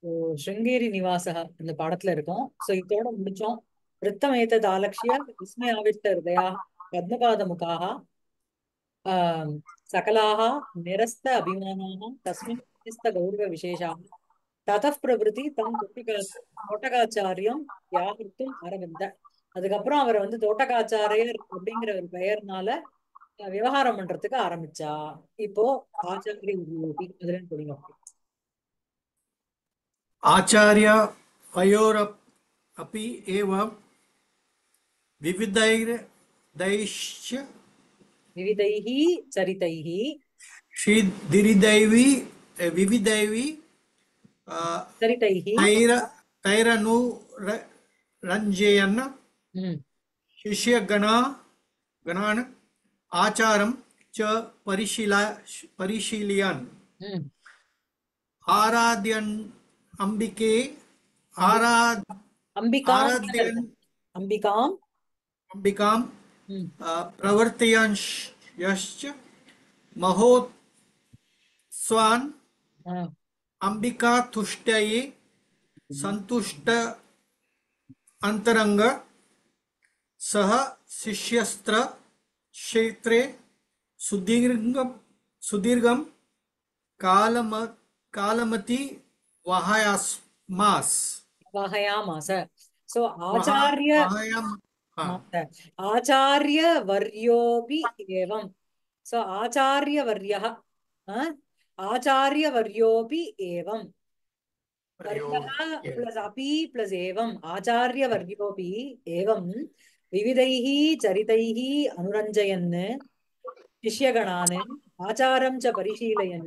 ஓ, ஸ்ருங்கேரி நிவாசக இந்த பாடத்துல இருக்கோம் சோ இதோட முடிச்சோம் விருத்தம் ஏதத் ஆலக்ஷ்ய விஸ்மய ஆவிஷ்ட ஹிருதயா பத்மபாத முகாக ஆம், சகலாக நிரஸ்த அபிமானாக தஸ்மின் நிஸ்த கௌரவ விசேஷாக ததः பிரபிருதி தம் தொட்டகா தோட்டகாச்சாரியம் வியாகிருத்தும் அரவிந்த அதுக்கப்புறம் அவர் வந்து தோட்டகாச்சாரியர் அப்படிங்கிற ஒரு பெயர்னால அஹ், விவகாரம் பண்றதுக்கு ஆரம்பிச்சா இப்போ ஆச்சாரிய உருவோபி அதுல போடுங்க आचार्य वयोरपि एव विविधैर्दैश्च விவிதைஹி சரிதைஹி श्रीदिरिदैवी विविधैवी अ, சரிதைஹி तैर तैरनुरञ्जयन् ம் शिष्यगणा गणान् आचारं च परिशीला परिशीलयन् ம் आराध्यन् अम्बिके आराध அம்பிகாம் आराध्यन् அம்பிகாம் अम्बिकां ம் अ, प्रवर्तयंश्च महोत्स्वान् ஆ, अम्बिकातुष्टये सन्तुष्ट अन्तरङ्ग सह शिष्यस्त्र क्षेत्रे सुदीर्घं सुदीर्घं कालम कालमति वहायास्मास् வகையாமாச சோ वहा ஆச்சாரிய वहायाम हा மாச ஆச்சாரிய வர்யோபி ஏவம் சோ ஆச்சாரிய வர்யः ஆச்சாரிய வர்யோபி ஏவம் वर्यः प्लस् अपि प्लस् एवम् आचार्यवर्योऽपि एवं विविधैः चरितैः अनुरञ्जयन् शिष्यगणान् आचारं च परिशीलयन्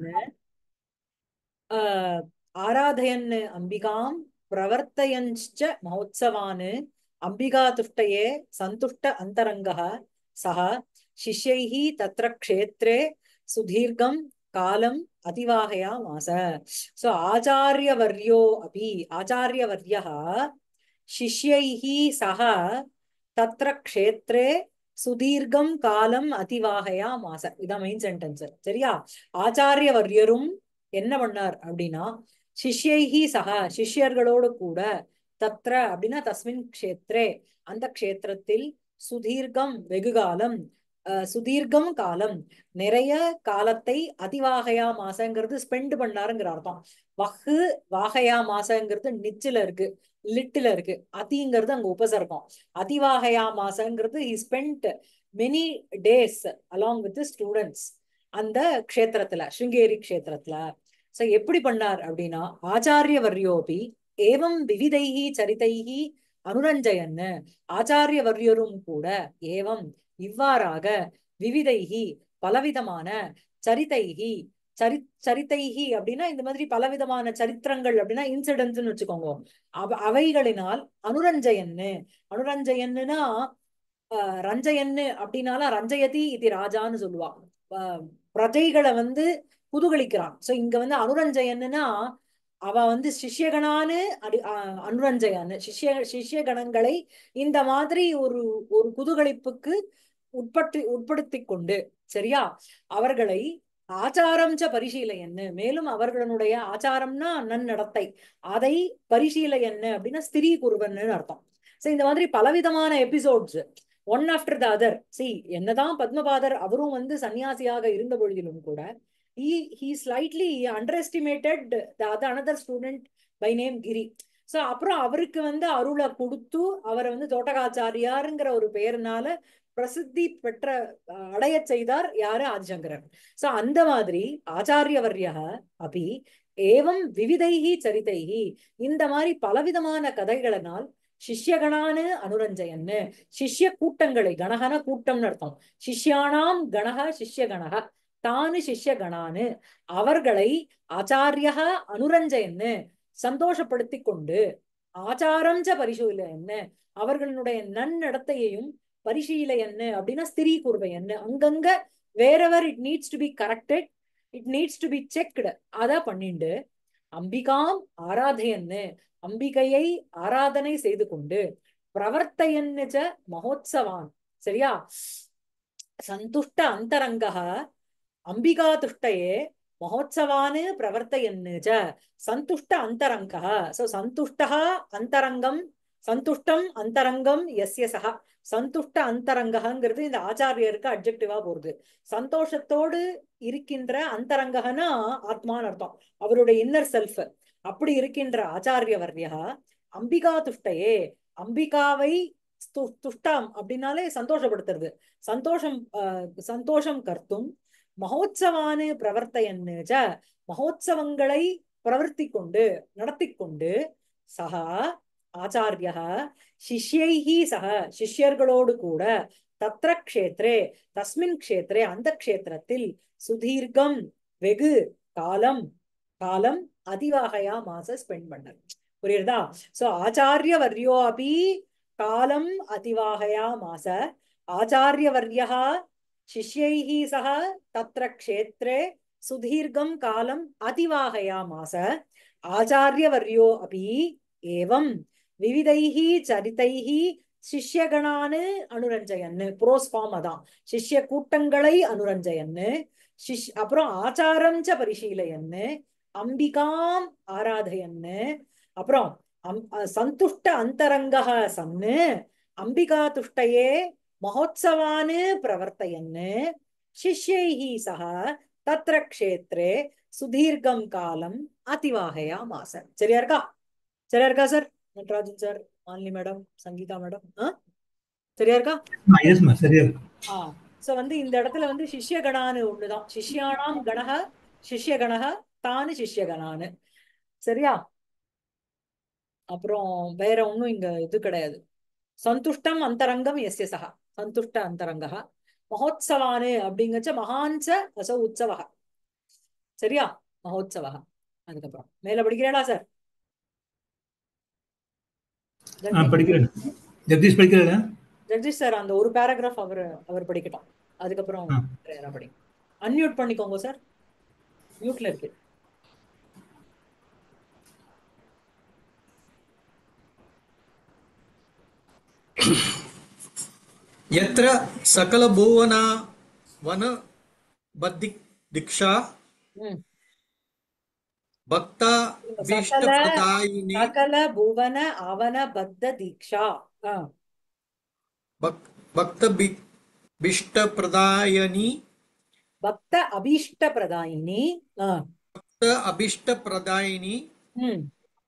अ, आराधयन् अम्बिकां प्रवर्तयञ्च महोत्सवान् अम्बिकातुष्टये सन्तुष्ट अन्तरङ्गः सः शिष्यैः तत्र क्षेत्रे सुदीर्घं कालम् अतिवाहयामास सो आचार्यवर्यो अपि आचार्यवर्यः शिष्यैः सह तत्र क्षेत्रे சுதீர்க்கம் காலம் அதிவாகையாமாச இதான் மெயின் சென்டென்ஸ் சரியா ஆச்சாரியவர்யரும் என்ன பண்ணார் அப்படின்னா சிஷ்யைஹி சக சிஷ்யர்களோடு கூட தத்ர அப்படின்னா தஸ்மின் க்ஷேத்ரே அந்த க்ஷேத்திரத்தில் சுதீர்க்கம் வெகுகாலம் அஹ், சுதீர்க்கம் காலம் நிறைய காலத்தை அதிவாகையா மாசங்கிறது ஸ்பெண்ட் பண்ணாருங்கிற அர்த்தம் வஹு வாகையா மாசங்கிறது நிச்சில இருக்கு லிட்டில இருக்கு அதிங்கிறது அங்க உபசர்க்கம் அதிவாகையா மாசங்கிறது he spend many days along with students அந்த க்ஷேத்திரத்துல ஸ்ருங்கேரி க்ஷேத்திரத்துல சோ எப்படி பண்ணார் அப்படின்னா ஆச்சாரியவர்யோபி ஏவம் விவிதைஹி சரிதைஹி அனுரஞ்சயன்னு ஆச்சாரியவர்யரும் கூட ஏவம் இவ்வாறாக விவிதைஹி பலவிதமான சரிதைஹி சரி சரிதைஹி அப்படின்னா இந்த மாதிரி பலவிதமான சரித்திரங்கள் அப்படின்னா இன்சிடென்ட்ஸ்னு வச்சுக்கோங்க அவ அவைகளினால் அனுரஞ்சயன்னு அனுரஞ்சயன்னுனா ஆஹ் ரஞ்சயன்னு அப்படின்னால ரஞ்சயதி இது ராஜான்னு சொல்லுவா ஆஹ் பிரஜைகளை வந்து குதூகலிக்கிறான் சோ இங்க வந்து அனுரஞ்சயன்னுனா அவ வந்து சிஷ்யகணான்னு அடி ஆஹ் அனுரஞ்சயான்னு சிஷ்ய சிஷ்யகணங்களை இந்த மாதிரி ஒரு ஒரு குதூகலிப்புக்கு உட்பட்டு உட்படுத்தி கொண்டு சரியா அவர்களை ஆச்சாரம் ச பரிசீலையன்னு மேலும் அவர்களுடைய ஆச்சாரம்னா நன்னடத்தை அதை பரிசீலையன்னு அப்படின்னா ஸ்திரீ குருவன்னு அர்த்தம் சோ இந்த மாதிரி பலவிதமான episodes one after the other சி என்னதான் பத்மபாதர் அவரும் வந்து சன்னியாசியாக இருந்த பொழுதிலும் கூட he he slightly underestimated the other another student by name Giri so அப்புறம் அவருக்கு வந்து அருளை கொடுத்து அவரை வந்து தோட்டகாச்சாரியாருங்கிற ஒரு பெயர்னால பிரசித்தி பெற்ற அஹ், அடையச் செய்தார் யாரு ஆதிசங்கரர் சோ அந்த மாதிரி ஆச்சாரியவர்யா அபி ஏவம் விவிதைஹி சரிதைஹி இந்த மாதிரி பலவிதமான கதைகளினால் சிஷ்யகணானு அனுரஞ்சயன்னு சிஷ்ய கூட்டங்களை கணகன கூட்டம்னு அர்த்தம் சிஷ்யானாம் கணக சிஷ்யகணக தானு சிஷ்யகணானு அவர்களை ஆச்சாரிய அனுரஞ்சயன்னு சந்தோஷப்படுத்தி கொண்டு ஆச்சாரம் ச பரிசீலன்னு அவர்களுடைய நன்னடத்தையையும் பரிசீலையன்னு அப்படின்னா ஸ்திரீ குருவையன்னு அங்கங்க வேறவர் it needs to be corrected it needs to be checked அத பண்ணிண்டு அம்பிகாம் ஆராதையன்னு அம்பிகையை ஆராதனை செய்து கொண்டு பிரவர்த்தையன்னு ச மகோத்சவான் சரியா சந்துஷ்ட அந்தரங்கः அம்பிகா துஷ்டயே மகோத்சவான் பிரவர்த்தயன்னு ச சந்துஷ்ட அந்தரங்கः சோ சந்துஷ்டः அந்தரங்கம் சந்துஷ்டம் அந்தரங்கம் எஸ்ய சக சந்துஷ்ட அந்தரங்கங்கிறது இந்த ஆச்சாரியருக்கு அப்ஜெக்டிவா போறது சந்தோஷத்தோடு இருக்கின்ற அந்தரங்கனா ஆத்மான்னு அர்த்தம் அவருடைய இன்னர் செல்ஃப் அப்படி இருக்கின்ற ஆச்சாரியவர்யா அம்பிகா துஷ்டையே அம்பிகாவை து- துஷ்டாம் அப்படின்னாலே சந்தோஷப்படுத்துறது சந்தோஷம் ஆஹ், சந்தோஷம் கர்த்தும் மகோத்சவானு பிரவர்த்தயன்னு ச மகோத்சவங்களை பிரவர்த்தி கொண்டு நடத்தி கொண்டு சகா ஆச்சாரிய சிஷ்யைஹி சக சிஷ்யர்களோடு கூட தத்ர க்ஷேத்ரே தஸ்மின் க்ஷேத்ரே அந்த க்ஷேத்திரத்தில் சுதீர்க்கம் வெகு காலம் காலம் அதிவாகையா மாச ஸ்பெண்ட் பண்ணார் புரியுறதா சோ ஆச்சாரிய வர்யோ அபி காலம் அதிவாகையா மாச ஆச்சாரியவர்யः शिष्यैः सह तत्र क्षेत्रे सुदीर्घं कालम् अतिवाहयामास आचार्यवर्यो अपि एवं विविधैः चरितैः சிஷ்யகணான்னு அனுரஞ்சயன்னு புரோஸ் ஃபார்ம் அதான் சிஷ்ய கூட்டங்களை அனுரஞ்சயன்னு சிஷ் அப்புறம் ஆச்சாரம் ச பரிசீலயன்னு அம்பிகாம் ஆராதயன்னு அப்புறம் அம் அ- சந்துஷ்ட அந்தரங்கः சன்னு அம்பிகா துஷ்டயே மகோத்சவான் பிரவர்த்தயன்னு சிஷ்யைः சக தத்ர க்ஷேத்ரே சுதீர்க்கம் காலம் அதிவாகயா மாச சரியா இருக்கா சரியா இருக்கா sir Natarajan sir Malini madam Sangeetha madam ஆ சரியா இருக்கா எஸ்மா சரியா இருக்கு ஆ சோ வந்து இந்த இடத்துல வந்து சிஷ்யகணான்னு ஒண்ணுதான் சிஷ்யானாம் கணக சிஷ்யகணக தானு சிஷ்யகணான்னு சரியா அப்புறம் வேற ஒண்ணும் இங்க இது கிடையாது சந்துஷ்டம் அந்தரங்கம் எஸ்ய சக சந்துஷ்ட அந்தரங்கः மகோத்சவானு அப்படிங்கச்ச மகாஞ்ச அச உற்சவः சரியா மகோத்சவः அதுக்கப்புறம் மேல படிக்கிறேடா சார் ஆ படிக்கிறேன் ஜெகதீஷ் படிக்கிறேன் ஜெகதீஷ் சார் அந்த ஒரு பேராகிராஃப் அவர் அவர் படிக்கட்டும் அதுக்கப்புறம் ஆ. வேற யாரா படிங்க அன்மியூட் பண்ணிக்கோங்க சார் மியூட்ல இருக்கு यत्र सकलभुवना वन बद्धि दीक्षा ம் भक्ता भीष्टप्रदायिनी சகல புவன அவன பத்த தீக்ஷா ஆ भक्- भक्त भी- भीष्टप्रदायिनी பக்த அபீஷ்ட பிரதாயினி ஆ भक्त अभीष्टप्रदायिनी ம்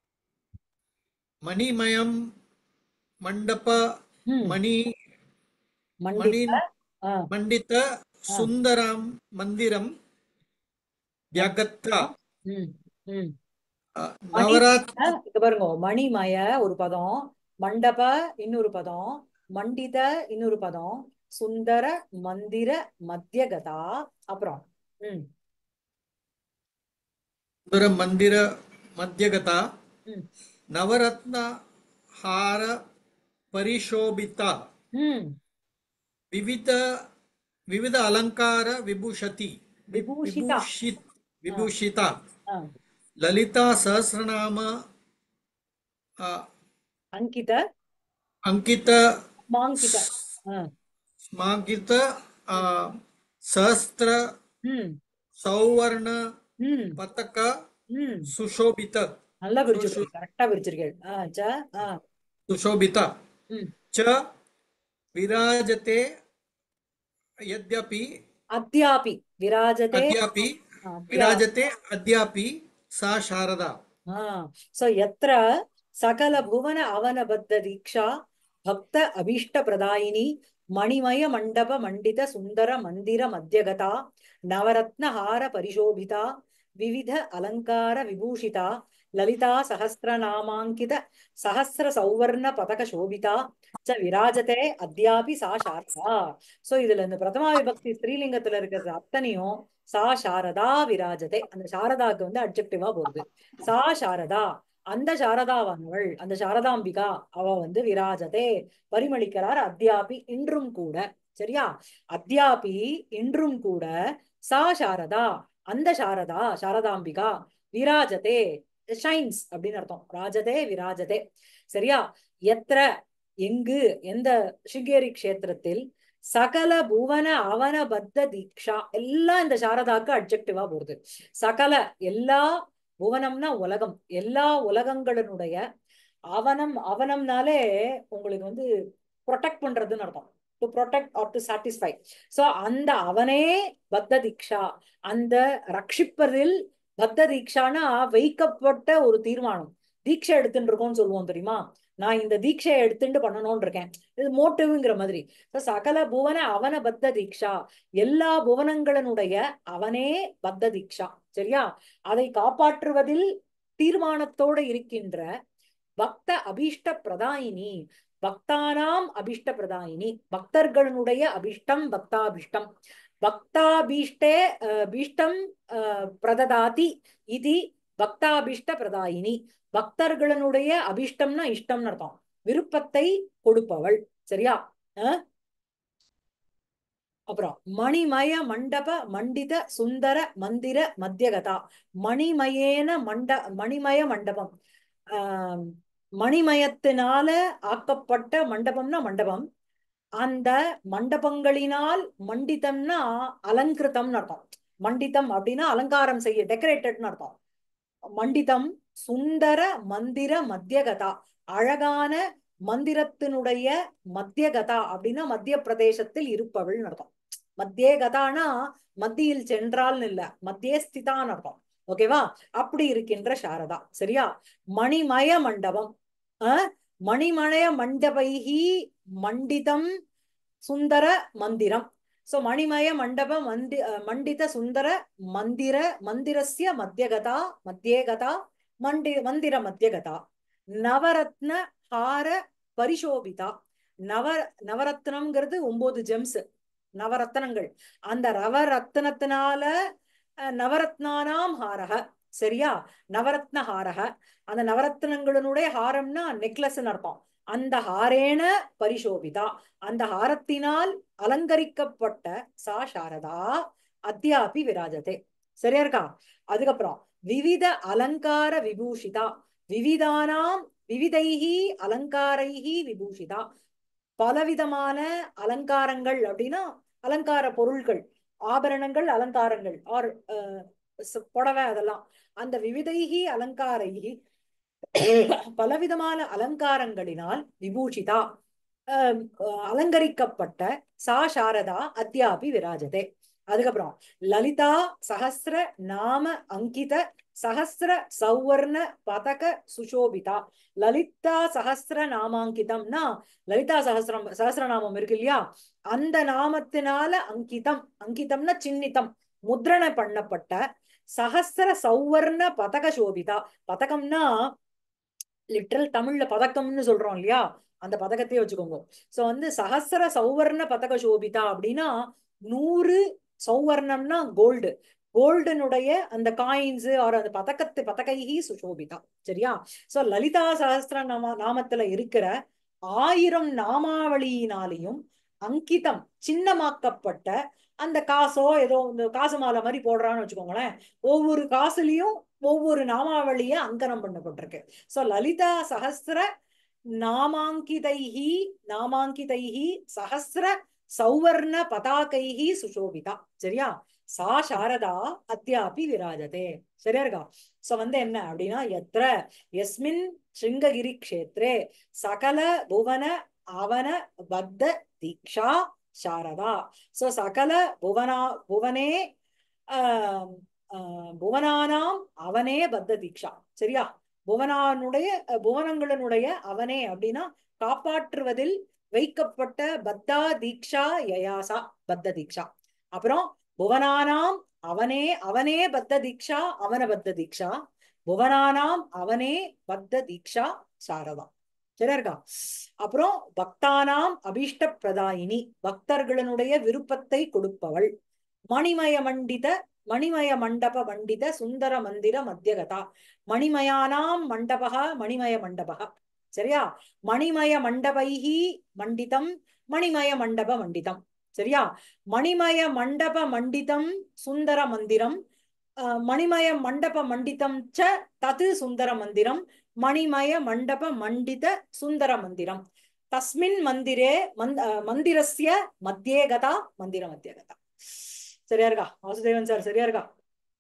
मणिमयं मण्डप ம் मणि மண்டித ஆ मण्डित सुन्दरं मन्दिरं व्यागत्य ம் ம் नवरात्र ஆ, இங்க பாருங்க மணிமய ஒரு பதம் மண்டப இன்னொரு பதம் மண்டித இன்னொரு பதம் சுந்தர மந்திர மத்தியகதா அப்புறம் ம் ಸುಂದರ ಮಂದಿರ ಮಧ್ಯಗತ ம் ನವರತ್ನ ಹಾರ ಪರಿಶೋಭಿತ ம் ವಿವಿಧ ವಿವಿಧ ಅಲಂಕಾರ ವಿಭೂಷತಿ விபூஷிதா ವಿಭೂಷಿತ್ ವಿಭೂಷಿತ ஆ, ಲಲಿತಾ ಸಹಸ್ರನಾಮ ಆ, அங்கித ಅಂಕಿತ மாங்கித ஆ, ಸ್ಮಾಂಕಿತ ಆ, ಸಹಸ್ರ ம் ಸೌವರ್ಣ ம் ಪತಕ ம் ಸುಶೋಭಿತ நல்லா பிரிச்சிருக்கீங்க கரெக்டா பிரிச்சிருக்கீங்க ஆ ச ஆ ಸುಶೋಭಿತ ம் ಚ ವಿರಾಜತೆ ಯದ್ಯಪಿ அத்தியாபி விராஜதே ಅದ್ಯಾಪಿ ஆ, அத்தியாபி ವಿರಾಜತೆ ಅದ್ಯಾಪಿ ಸಾ ಶಾರದಾ ஆ சோ எத்திர சகல புவன அவனபத்த தீக்ஷா பக்த அபீஷ்ட பிரதாயினி மணிமய மண்டப மண்டித சுந்தர மந்திர மத்தியகதா நவரத்ன ஹார பரிசோபிதா விவித அலங்கார விபூஷிதா லலிதா சஹஸ்ரநாமாங்கித சஹஸ்ர சௌவர்ண பதக சோபிதா ச விராஜதே அத்யாபி சா சாரதா சோ இதுல இந்த பிரதமா விபக்தி ஸ்ரீலிங்கத்துல இருக்கிறது அத்தனையும் சா சாரதா விராஜதே அந்த சாரதாக்கு வந்து அட்ஜெக்டிவா போகுது சா சாரதா அந்த சாரதாவானவள் அந்த சாரதாம்பிகா அவ வந்து விராஜதே பரிமளிக்கிறார் அத்யாபி இன்றும் கூட சரியா அத்யாபி இன்றும் கூட சா சாரதா அந்த சாரதா சாரதாம்பிகா விராஜதே ஷைன்ஸ் அப்படின்னு அர்த்தம் ராஜதே விராஜதே சரியா எத்திர எங்கு எந்த சிங்கேரி க்ஷேத்திரத்தில் சகல புவன அவன பத்த தீக்ஷா எல்லாம் இந்த சாரதாக்கு அட்ஜெக்டிவா போகுது சகல எல்லா புவனம்னா உலகம் எல்லா உலகங்களினுடைய அவனம் அவனம்னாலே உங்களுக்கு வந்து ப்ரொடெக்ட் பண்றதுன்னு அர்த்தம் to protect or to satisfy so அந்த அவனே பத்த தீக்ஷா அந்த ரட்சிப்பதில் பத்த தீக்ஷானா வைக்கப்பட்ட ஒரு தீர்மானம் தீட்சை எடுத்துட்டு இருக்கோம்னு சொல்லுவோம் தெரியுமா நான் இந்த தீட்சையை எடுத்துட்டு பண்ணணும்னு இருக்கேன் இது மோட்டிவ்ங்கிற மாதிரி So, சகல புவன அவன பத்த தீக்ஷா எல்லா புவனங்களினுடைய அவனே பத்த தீக்ஷா சரியா அதை காப்பாற்றுவதில் தீர்மானத்தோடு இருக்கின்ற பக்த அபீஷ்ட பிரதாயினி பக்தானாம் அபிஷ்ட பிரதாயினி பக்தர்களுடைய அபிஷ்டம் பக்தாபிஷ்டம் பக்தாபீஷ்டே அஹ், பீஷ்டம் அஹ், பிரததாதி இது பக்தாபிஷ்ட பிரதாயினி பக்தர்களுடைய அபிஷ்டம்னா இஷ்டம்னு அர்த்தம் விருப்பத்தை கொடுப்பவள் சரியா அஹ்? அப்புறம் மணிமய மண்டப மண்டித சுந்தர மந்திர மத்தியகதா மணிமயேன மண்ட மணிமய மண்டபம் ஆஹ் மணிமயத்தினால ஆக்கப்பட்ட மண்டபம்னா மண்டபம் அந்த மண்டபங்களினால் மண்டிதம்னா அலங்கிருத்தம்னு அர்த்தம் மண்டிதம் அப்படின்னா அலங்காரம் செய்ய டெக்கரேட்டட்னு அர்த்தம் மண்டிதம் சுந்தர மந்திர மத்தியகதா அழகான மந்திரத்தினுடைய மத்தியகதா அப்படின்னா மத்திய பிரதேசத்தில் இருப்பவள்னு அர்த்தம் மத்தியே கதானா மத்தியில் சென்றால்னு இல்ல மத்தியே ஸ்திதான்னு அர்த்தம் ஓகேவா அப்படி இருக்கின்ற சாரதா சரியா மணிமய மண்டபம் அஹ் மணிமய மண்டபைஹி மண்டிதம் சுந்தர மந்திரம் சோ மணிமய மண்டப மந்தி அஹ் மண்டித சுந்தர மந்திர மந்திரஸ்ய மத்தியகதா மத்தியேகதா மண்டி மந்திர மத்தியகதா நவரத்ன ஹார பரிசோபிதா நவ நவரத்னம்ங்கிறது ஒன்பது ஜெம்ஸ் நவரத்னங்கள் அந்த நவரத்னத்தினால அஹ், நவரத்னானாம் ஹாரக சரியா நவரத்ன ஹாரக அந்த நவரத்னங்களுடைய ஹாரம்னா நெக்லஸ் அர்த்தம் அந்த ஹாரேன பரிசோபிதா அந்த ஹாரத்தினால் அலங்கரிக்கப்பட்ட சா சாரதா அத்தியாபி விராஜதே சரியா இருக்கா அதுக்கப்புறம் விவித அலங்கார விபூஷிதா விவிதானாம் விவிதைஹி அலங்காரைஹி விபூஷிதா பலவிதமான அலங்காரங்கள் அப்படின்னா அலங்கார பொருள்கள் ஆபரணங்கள் அலங்காரங்கள் ஆர் புடவை அதெல்லாம் அந்த விவிதைஹி அலங்காரைஹி பலவிதமான அலங்காரங்களினால் விபூஷிதா அஹ், அஹ், அலங்கரிக்கப்பட்ட சா சாரதா அத்தியாபி விராஜதே அதுக்கப்புறம் லலிதா சஹஸ்ர நாம அங்கித சஹஸ்ர சௌவர்ண பதக சுஷோபிதா லலிதா சஹஸ்ர நாமாங்கிதம்னா லலிதா சஹஸ்ரம் சஹஸ்ரநாமம் இருக்கு இல்லையா அந்த நாமத்தினால அங்கிதம் அங்கிதம்னா சின்னிதம் முத்ரணை பண்ணப்பட்ட சஹஸ்ர சௌவர்ண பதக சோபிதா பதகம்னா லிட்ரல் தமிழ்ல பதக்கம்னு சொல்றோம் இல்லையா அந்த பதக்கத்தையே வச்சுக்கோங்க சோ வந்து சஹஸ்ர சௌவர்ண பதக சோபிதா அப்படின்னா நூறு சௌவர்ணம்னா கோல்டு கோல்டனுடைய அந்த காயின்ஸ் ஆர் அந்த பதக்கத்து பதகைஹி சுஷோபிதா சரியா சோ லலிதா சஹஸ்ர நாம நாமத்துல இருக்கிற ஆயிரம் நாமாவளியினாலையும் அங்கிதம் சின்னமாக்கப்பட்ட அந்த காசோ ஏதோ இந்த காசு மாலை மாதிரி போடுறான்னு வச்சுக்கோங்களேன் ஒவ்வொரு காசுலயும் ஒவ்வொரு நாமாவளிய அங்கனம் பண்ணப்பட்டிருக்கு சோ லலிதா சஹஸ்ர நாமாங்கிதைஹி நாமாங்கிதைஹி சஹஸ்ர சௌவர்ண பதாகைஹி சுஷோபிதா சரியா சா சாரதா அத்தியாபி விராஜதே சரியா இருக்கா சோ வந்து என்ன அப்படின்னா எத்திர எஸ்மின் ஸ்ருங்ககிரி க்ஷேத்ரே சகல புவன அவன பத்த தீக்ஷா சாரதா சோ சகல புவனா புவனே ஆஹ் ஆஹ் புவனானாம் அவனே பத்த தீக்ஷா சரியா புவனானுடைய அஹ் புவனங்களினுடைய அவனே அப்படின்னா காப்பாற்றுவதில் வைக்கப்பட்ட பத்தா தீக்ஷா யயாசா பத்த தீக்ஷா அப்புறம் புவனானாம் அவனே அவனே பத்த தீக்ஷா அவன பத்த தீக்ஷா புவனானாம் அவனே பத்த தீக்ஷா சாரதா சரியா இருக்கா அப்புறம் பக்தானாம் அபீஷ்ட பிரதாயினி பக்தர்களுடைய விருப்பத்தை கொடுப்பவள் மணிமய மண்டித மணிமய மண்டப மண்டித சுந்தர மந்திர மத்தியகதா மணிமயானாம் மண்டபக மணிமய மண்டபக சரியா மணிமய மண்டபைஹி மண்டிதம் மணிமய மண்டப மண்டிதம் சரியா மணிமய மண்டப மண்டிதம் சுந்தர மந்திரம் அஹ், மணிமய மண்டப மண்டிதம் ச தது சுந்தர மந்திரம் மணிமய மண்டப மண்டித சுந்தர மந்திரம் தஸ்மின் மந்திரே மந்த் அஹ், மந்திரஸ்ய மத்தியே கதா மந்திர மத்திய கதா சரியா இருக்கா வாசுதேவன் சார் சரியா இருக்கா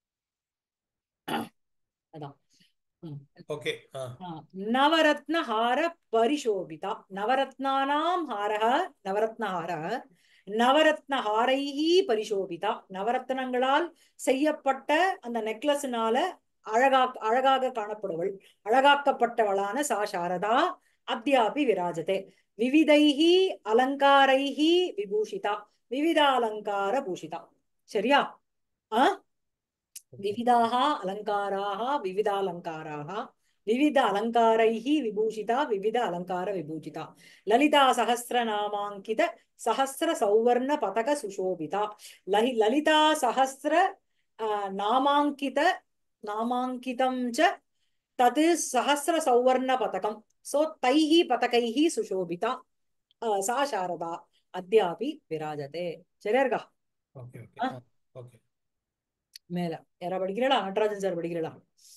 அதான் ம். ஓகே ஆ ஆ, நவரத்னஹார பரிசோபிதா நவரத்னானாம் ஹாரः நவரத்னஹாரः நவரத்னஹாரைஹி பரிசோபிதா நவரத்னங்களால் செய்யப்பட்ட அந்த நெக்லஸினால அழகா அழகாக காணப்படுவள் அழகாக்கப்பட்டவளான சா சாரதா அத்யாபி விராஜதே விவிதைஹி அலங்காரைஹி விபூஷிதா விவித அலங்கார பூஷிதா சரியா ஆ विविधाः अलङ्काराः विविधालङ्काराः विविध अलङ्कारैः विभूषिता विविध अलङ्कार विभूषिता ललिता सहस्रनामाङ्कित सहस्र सौवर्ण पतक सुशोभिता लहि ललिता सहस्र अ, नामाङ्कित नामाङ्कितं च तत् सहस्र सौवर्ण पतकं सो तैः पतकैः सुशोभिता अ, सा शारदा अद्यापि विराजते சரியா இருக்கா ஓகே ஓகே ஆ. ஆ ஓகே மேல யாரா படிக்கிறீங்களா நடராஜன் சார் படிக்கிறீங்களா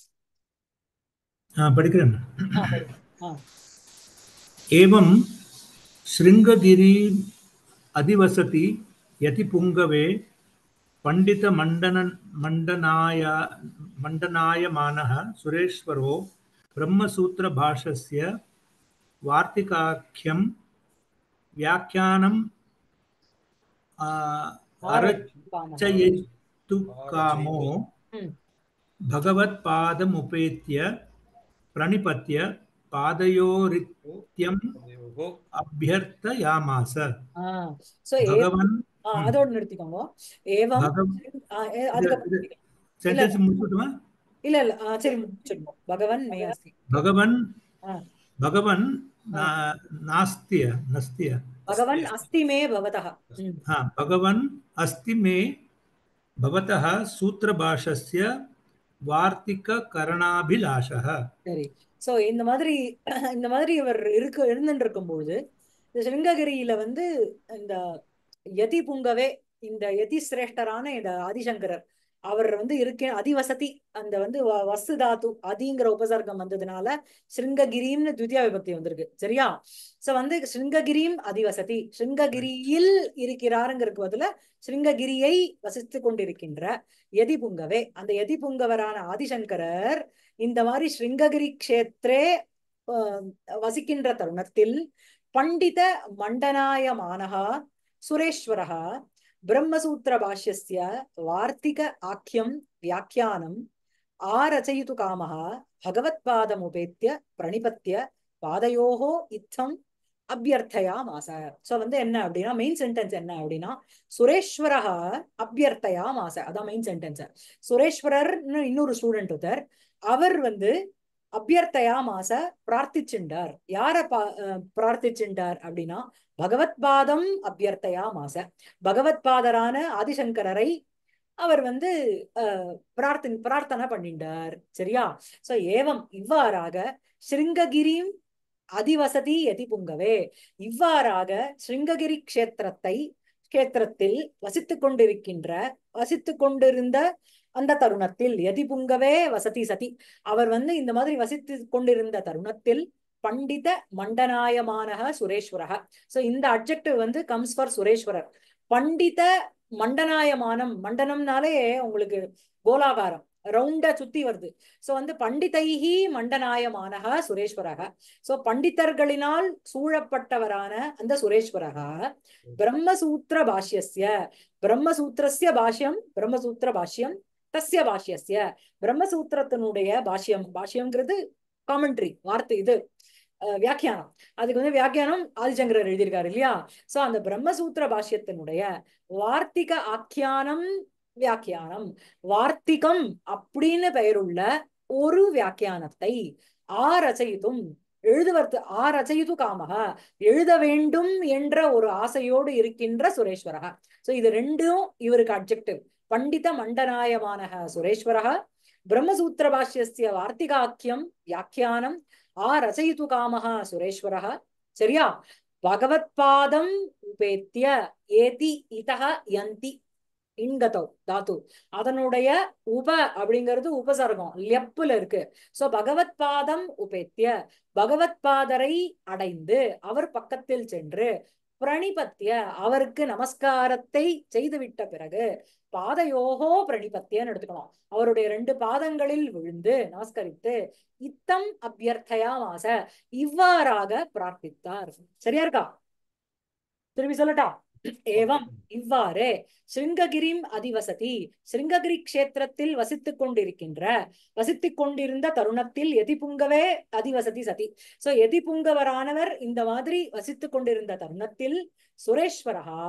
ஆ படிக்கிறேன் ஆ படி ஆ एवं शृङ्गगिरी अधिवसति यतिपुङ्गवे पण्डितमण्डन मण्डनाय मण्डनायमानः सुरेश्वरो ब्रह्मसूत्रभाष्यस्य वार्तिकाख्यं व्याख्यानम् आ, अरचयितु कामो ம். भगवत्पादमुपेत्य प्रणिपत्य पादयोरित्यम् ஓ अभ्यर्थयामास ஆ சோ ஏ भगवन् ஆ, அதோட நிறுத்திக்கோங்க ஏவம் भगव ஆ, ஏ- அதுக்கப்புறம் सेण्टेन्स् मुच्यते இல்ல இல்ல ஆ, சரி முடிச்சிடுங்க பகவன் மே அஸ்தி भगवन् ஆ, भगवन् ना- नास्त्य नस्त्य பகவன் அஸ்தி மே பவதः ம், हा भगवन् अस्ति मे भवतः सूत्रभाषस्य वार्तिककरणाभिलाषः சரி சோ இந்த மாதிரி இந்த மாதிரி இவர் இருக்கு இருந்துட்டு இருக்கும்பொழுது இந்த சிருங்ககிரியில வந்து இந்த யதி புங்கவே இந்த யதி சிரேஷ்டரான இந்த ஆதிசங்கரர் அவர் வந்து இருக்க அதிவசதி அந்த வந்து வ- வஸ்து தாத்து அதிங்கிற உபசர்க்கம் வந்ததுனால சிருங்ககிரின்னு துவித்தியா விபக்தி வந்திருக்கு சரியா சோ வந்து சிருங்ககிரியும் அதிவசதி சிருங்ககிரியில் இருக்கிறாருங்கிறதுக்கு பதிலா சிருங்ககிரியை வசித்துக் கொண்டிருக்கின்ற யதி புங்கவே அந்த யதி புங்கவரான ஆதிசங்கரர் இந்த மாதிரி ஸ்ருங்ககிரி க்ஷேத்ரே ஆஹ், வசிக்கின்ற தருணத்தில் பண்டித மண்டனாயமானः சுரேஸ்வரः பிரம்மசூத்திர பாஷ்யஸ்ய வார்த்திக ஆக்கியம் வியாக்கியானம் ஆரச்சயித்து காமः பகவத்பாதமுபேத்திய பிரணிபத்திய பாதையோகோ இத்தம் அபியர்த்தயாமாச சோ வந்து என்ன அப்படின்னா மெயின் சென்டென்ஸ் என்ன அப்படின்னா சுரேஸ்வரः அபியர்த்தயாமாச அதான் மெயின் சென்டென்ஸ் சுரேஸ்வரர்னு இன்னொரு ஸ்டூடெண்ட் ஒருத்தர் அவர் வந்து அபியர்த்தயா மாச பிரார்த்திச்சுண்டார் யார பா அஹ் பிரார்த்திச்சுண்டார் அப்படின்னா பகவத்பாதம் அபியர்த்தயா மாச பகவத்பாதரான ஆதிசங்கரரை அவர் வந்து அஹ் பிரார்த்தனை பிரார்த்தனை பண்ணிண்டார் சரியா சோ ஏவம் இவ்வாறாக ஸ்ருங்ககிரியும் அதிவசதி யதி புங்கவே இவ்வாறாக ஸ்ருங்ககிரி க்ஷேத்திரத்தை க்ஷேத்திரத்தில் வசித்துக் கொண்டிருக்கின்ற வசித்துக் கொண்டிருந்த அந்த தருணத்தில் யதி புங்கவே வசதி சதி அவர் வந்து இந்த மாதிரி வசித்து கொண்டிருந்த தருணத்தில் பண்டித மண்டனாயமானக சுரேஸ்வரக சோ இந்த அட்ஜெக்டிவ் வந்து கம்ஸ் ஃபார் சுரேஸ்வரர் பண்டித மண்டனாயமானம் மண்டனம்னாலே உங்களுக்கு கோலாகாரம் ரவுண்டா சுத்தி வருது சோ வந்து பண்டிதைஹி மண்டனாயமானக சுரேஸ்வரக சோ பண்டிதர்களினால் சூழப்பட்டவரான அந்த சுரேஸ்வரக பிரம்மசூத்திர பாஷ்யஸ்ய பிரம்மசூத்திரஸ்ய பாஷ்யம் பிரம்மசூத்திர பாஷ்யம் தஸ்ய பாஷ்யஸ்ய பிரம்மசூத்திரத்தினுடைய பாஷ்யம் பாஷ்யம்ங்கிறது காமெண்ட்ரி வார்த்தை இது அஹ், வியாக்கியானம் அதுக்கு வந்து வியாக்கியானம் ஆதிசங்கரர் எழுதியிருக்காரு இல்லையா சோ அந்த பிரம்மசூத்திர பாஷ்யத்தினுடைய வார்த்திக ஆக்கியானம் வியாக்கியானம் வார்த்திகம் அப்படின்னு பெயருள்ள ஒரு வியாக்கியானத்தை ஆரச்சயித்தும் எழுதுவது ஆரச்சயித்து காமக எழுத வேண்டும் என்ற ஒரு ஆசையோடு இருக்கின்ற சுரேஸ்வரக சோ இது ரெண்டும் இவருக்கு அப்ஜெக்டிவ் பண்டித மண்டனாயமானக சுரேஸ்வரக பிரம்மசூத்திர பாஷ்யஸ்ய வார்த்திகாக்கியம் வியாக்கியானம் ஆ ரச்சயித்து காமக சுரேஸ்வரக சரியா பகவத்பாதம் உபேத்திய ஏதி இதக யந்தி இன்கதௌ தாத்து அதனுடைய உப அப்படிங்கிறது உபசர்க்கம் லெப்புல இருக்கு சோ பகவத் பாதம் உபேத்திய பகவத் பாதரை அடைந்து அவர் பக்கத்தில் சென்று பிரணிபத்திய அவருக்கு நமஸ்காரத்தை செய்துவிட்ட பிறகு பாதயோகோ பிரணிபத்தியன்னு எடுத்துக்கணும் அவருடைய ரெண்டு பாதங்களில் விழுந்து நமஸ்கரித்து இத்தம் அபியர்த்தயா மாச இவ்வாறாக பிரார்த்தித்தார் சரியா இருக்கா திரும்பி சொல்லட்டா ஏவம் இவ்வாறு சிருங்ககிரிம் அதிவசதி சிருங்ககிரி கஷேத்திரத்தில் வசித்துக் கொண்டிருக்கின்ற வசித்துக் கொண்டிருந்த தருணத்தில் எதிபுங்கவே அதிவசதி சதி சோ எதிபுங்கவரானவர் இந்த மாதிரி வசித்துக் கொண்டிருந்த தருணத்தில் சுரேஸ்வரகா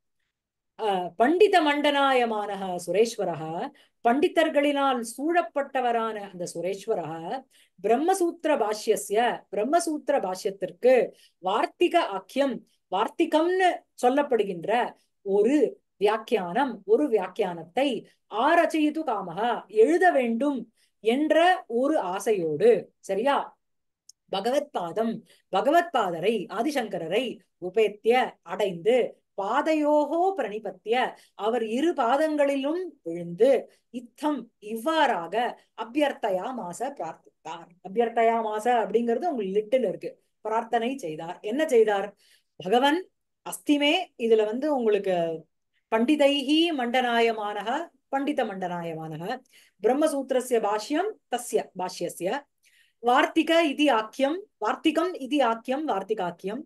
பண்டித மண்டனாயமான சுரேஸ்வரக பண்டிதர்களினால் சூழப்பட்டவரான அந்த சுரேஸ்வரக பிரம்மசூத்திர பாஷ்யஸ்ய பிரம்மசூத்திர பாஷ்யத்திற்கு வார்த்திக ஆக்கியம் வார்த்திகம்னு சொல்லப்படுகின்ற ஒரு வியாக்கியானம் ஒரு வியாக்கியானத்தை ஆரச்சயிது காமகா எழுத வேண்டும் என்ற ஒரு ஆசையோடு சரியா பகவத் பாதம் பகவத் பாதரை ஆதிசங்கரரை உபேத்திய அடைந்து பாதையோகோ பிரணிபத்திய அவர் இரு பாதங்களிலும் விழுந்து இத்தம் இவ்வாறாக அபியர்த்தயா மாச பிரார்த்தித்தார் அபியர்த்தயா மாச அப்படிங்கிறது உங்களுக்கு லிட்டில் இருக்கு பிரார்த்தனை செய்தார் என்ன செய்தார் பகவன் அஸ்திமே இதுல வந்து உங்களுக்கு பண்டிதைஹி மண்டனாயமானக பண்டித மண்டனாயமானக பிரம்மசூத்திரஸ்ய பாஷ்யம் தஸ்ய பாஷ்யஸ்ய வார்த்திக இது ஆக்கியம் வார்த்திகம் இது ஆக்கியம் வார்த்திகாக்கியம்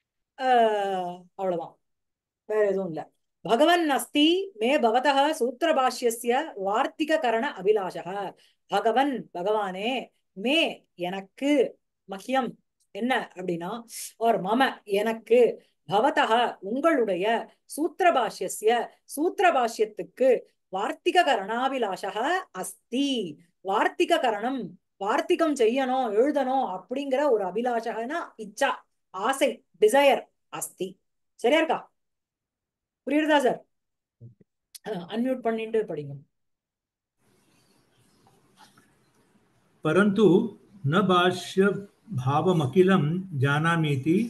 ஆஹ் அவ்வளவுதான் வேற எதுவும் இல்ல பகவன் அஸ்தி மே பவதः சூத்திரபாஷ்யஸ்ய வார்த்திக கரண அபிலாஷக பகவன் பகவானே மே எனக்கு மஹ்யம் என்ன அப்படின்னா ஒரு மம எனக்கு பவதக உங்களுடைய சூத்திரபாஷ்யஸ்ய சூத்திரபாஷ்யத்துக்கு வார்த்திக கரணாபிலாஷக அஸ்தி வார்த்திக கரணம் வார்த்திகம் செய்யணும் எழுதணும் அப்படிங்கிற ஒரு அபிலாஷகனா இச்சா ஆசை டிசையர் அஸ்தி சரியா இருக்கா புரியுறதா சார் அன்மியூட் பண்ணிட்டு படிங்க परन्तु न भाष्य भावमखिलं जानामीति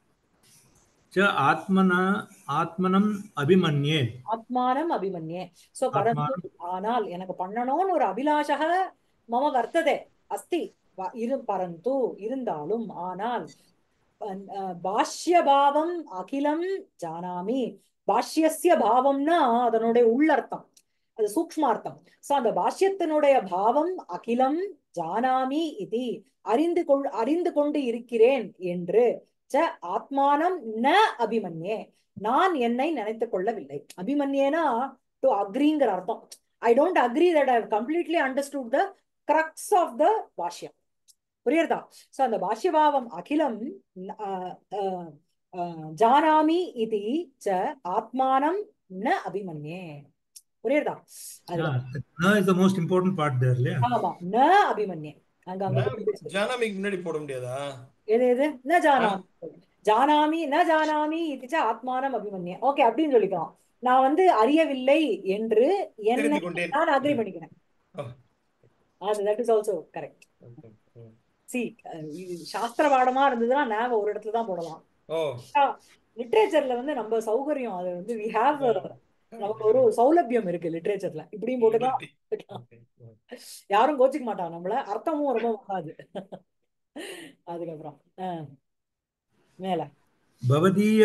च आत्मना आत्मनम् अभिमन्ये ஆத்மானம் அபிமன்யே சோ பரந்து ஆனால் எனக்கு பண்ணணும்னு ஒரு அபிலாஷக மம வர்த்ததே அஸ்தி வ- இரு பரந்து இருந்தாலும் ஆனால் அஹ், பாஷ்ய பாவம் அகிலம் ஜானாமி பாஷ்யஸ்ய பாவம்னா அதனுடைய உள்ளர்த்தம் அது சூக்ஷ்மார்த்தம் சோ அந்த பாஷ்யத்தினுடைய பாவம் அகிலம் ஜானாமி இது அறிந்து கொள் அறிந்து கொண்டு இருக்கிறேன் என்று ச ஆத்மானம் ந அபிமன்யே நான் என்னை நினைத்துக் கொள்ளவில்லை அபிமன்யேனா டு அக்ரிங்கிற அர்த்தம் I don't agree that I completely understood the crux of the பாஷ்யம் புரியுறதா சோ அந்த பாஷ்யபாவம் அகிலம் அஹ், அஹ், அஹ், ஜானாமி இது ச ஆத்மானம் ந அபிமன்யே புரியுறதா அது Ah, na is the most important part there, இல்லையா? ஆமா ந அபிமன்யே அங்க அங்க ஜானாமி- ஜானாமிக்கு முன்னாடி போட முடியாதா எது எது ந ஜானாமி ஜானாமி ந ஜானாமி இது ச ஆத்மானம் அபிமன்யே ஓகே அப்படின்னு சொல்லிக்கலாம் நான் வந்து அறியவில்லை என்று என்னை தெரிந்து கொண்டேன் நான் அக்ரி பண்ணிக்கிறேன் ஓ. அது that is also correct Okay. ம். சி சாஸ்திர பாடமா இருந்ததுன்னா நாம ஒரு இடத்துல தான் போடலாம் ஓ லிட்ரேச்சர்ல வந்து நம்ம சௌகரியம் அது வந்து வி ஹாவ் நமக்கு ஒரு சௌலபியம் இருக்கு லிட்ரேச்சர்ல இப்படியும் போட்டுக்கலாம் Okay. ம். யாரும் கோச்சிக்க மாட்டாங்க நம்மள அர்த்தமும் ரொம்ப வராது அதுக்கப்புறம் ஆஹ் மேல भवदीय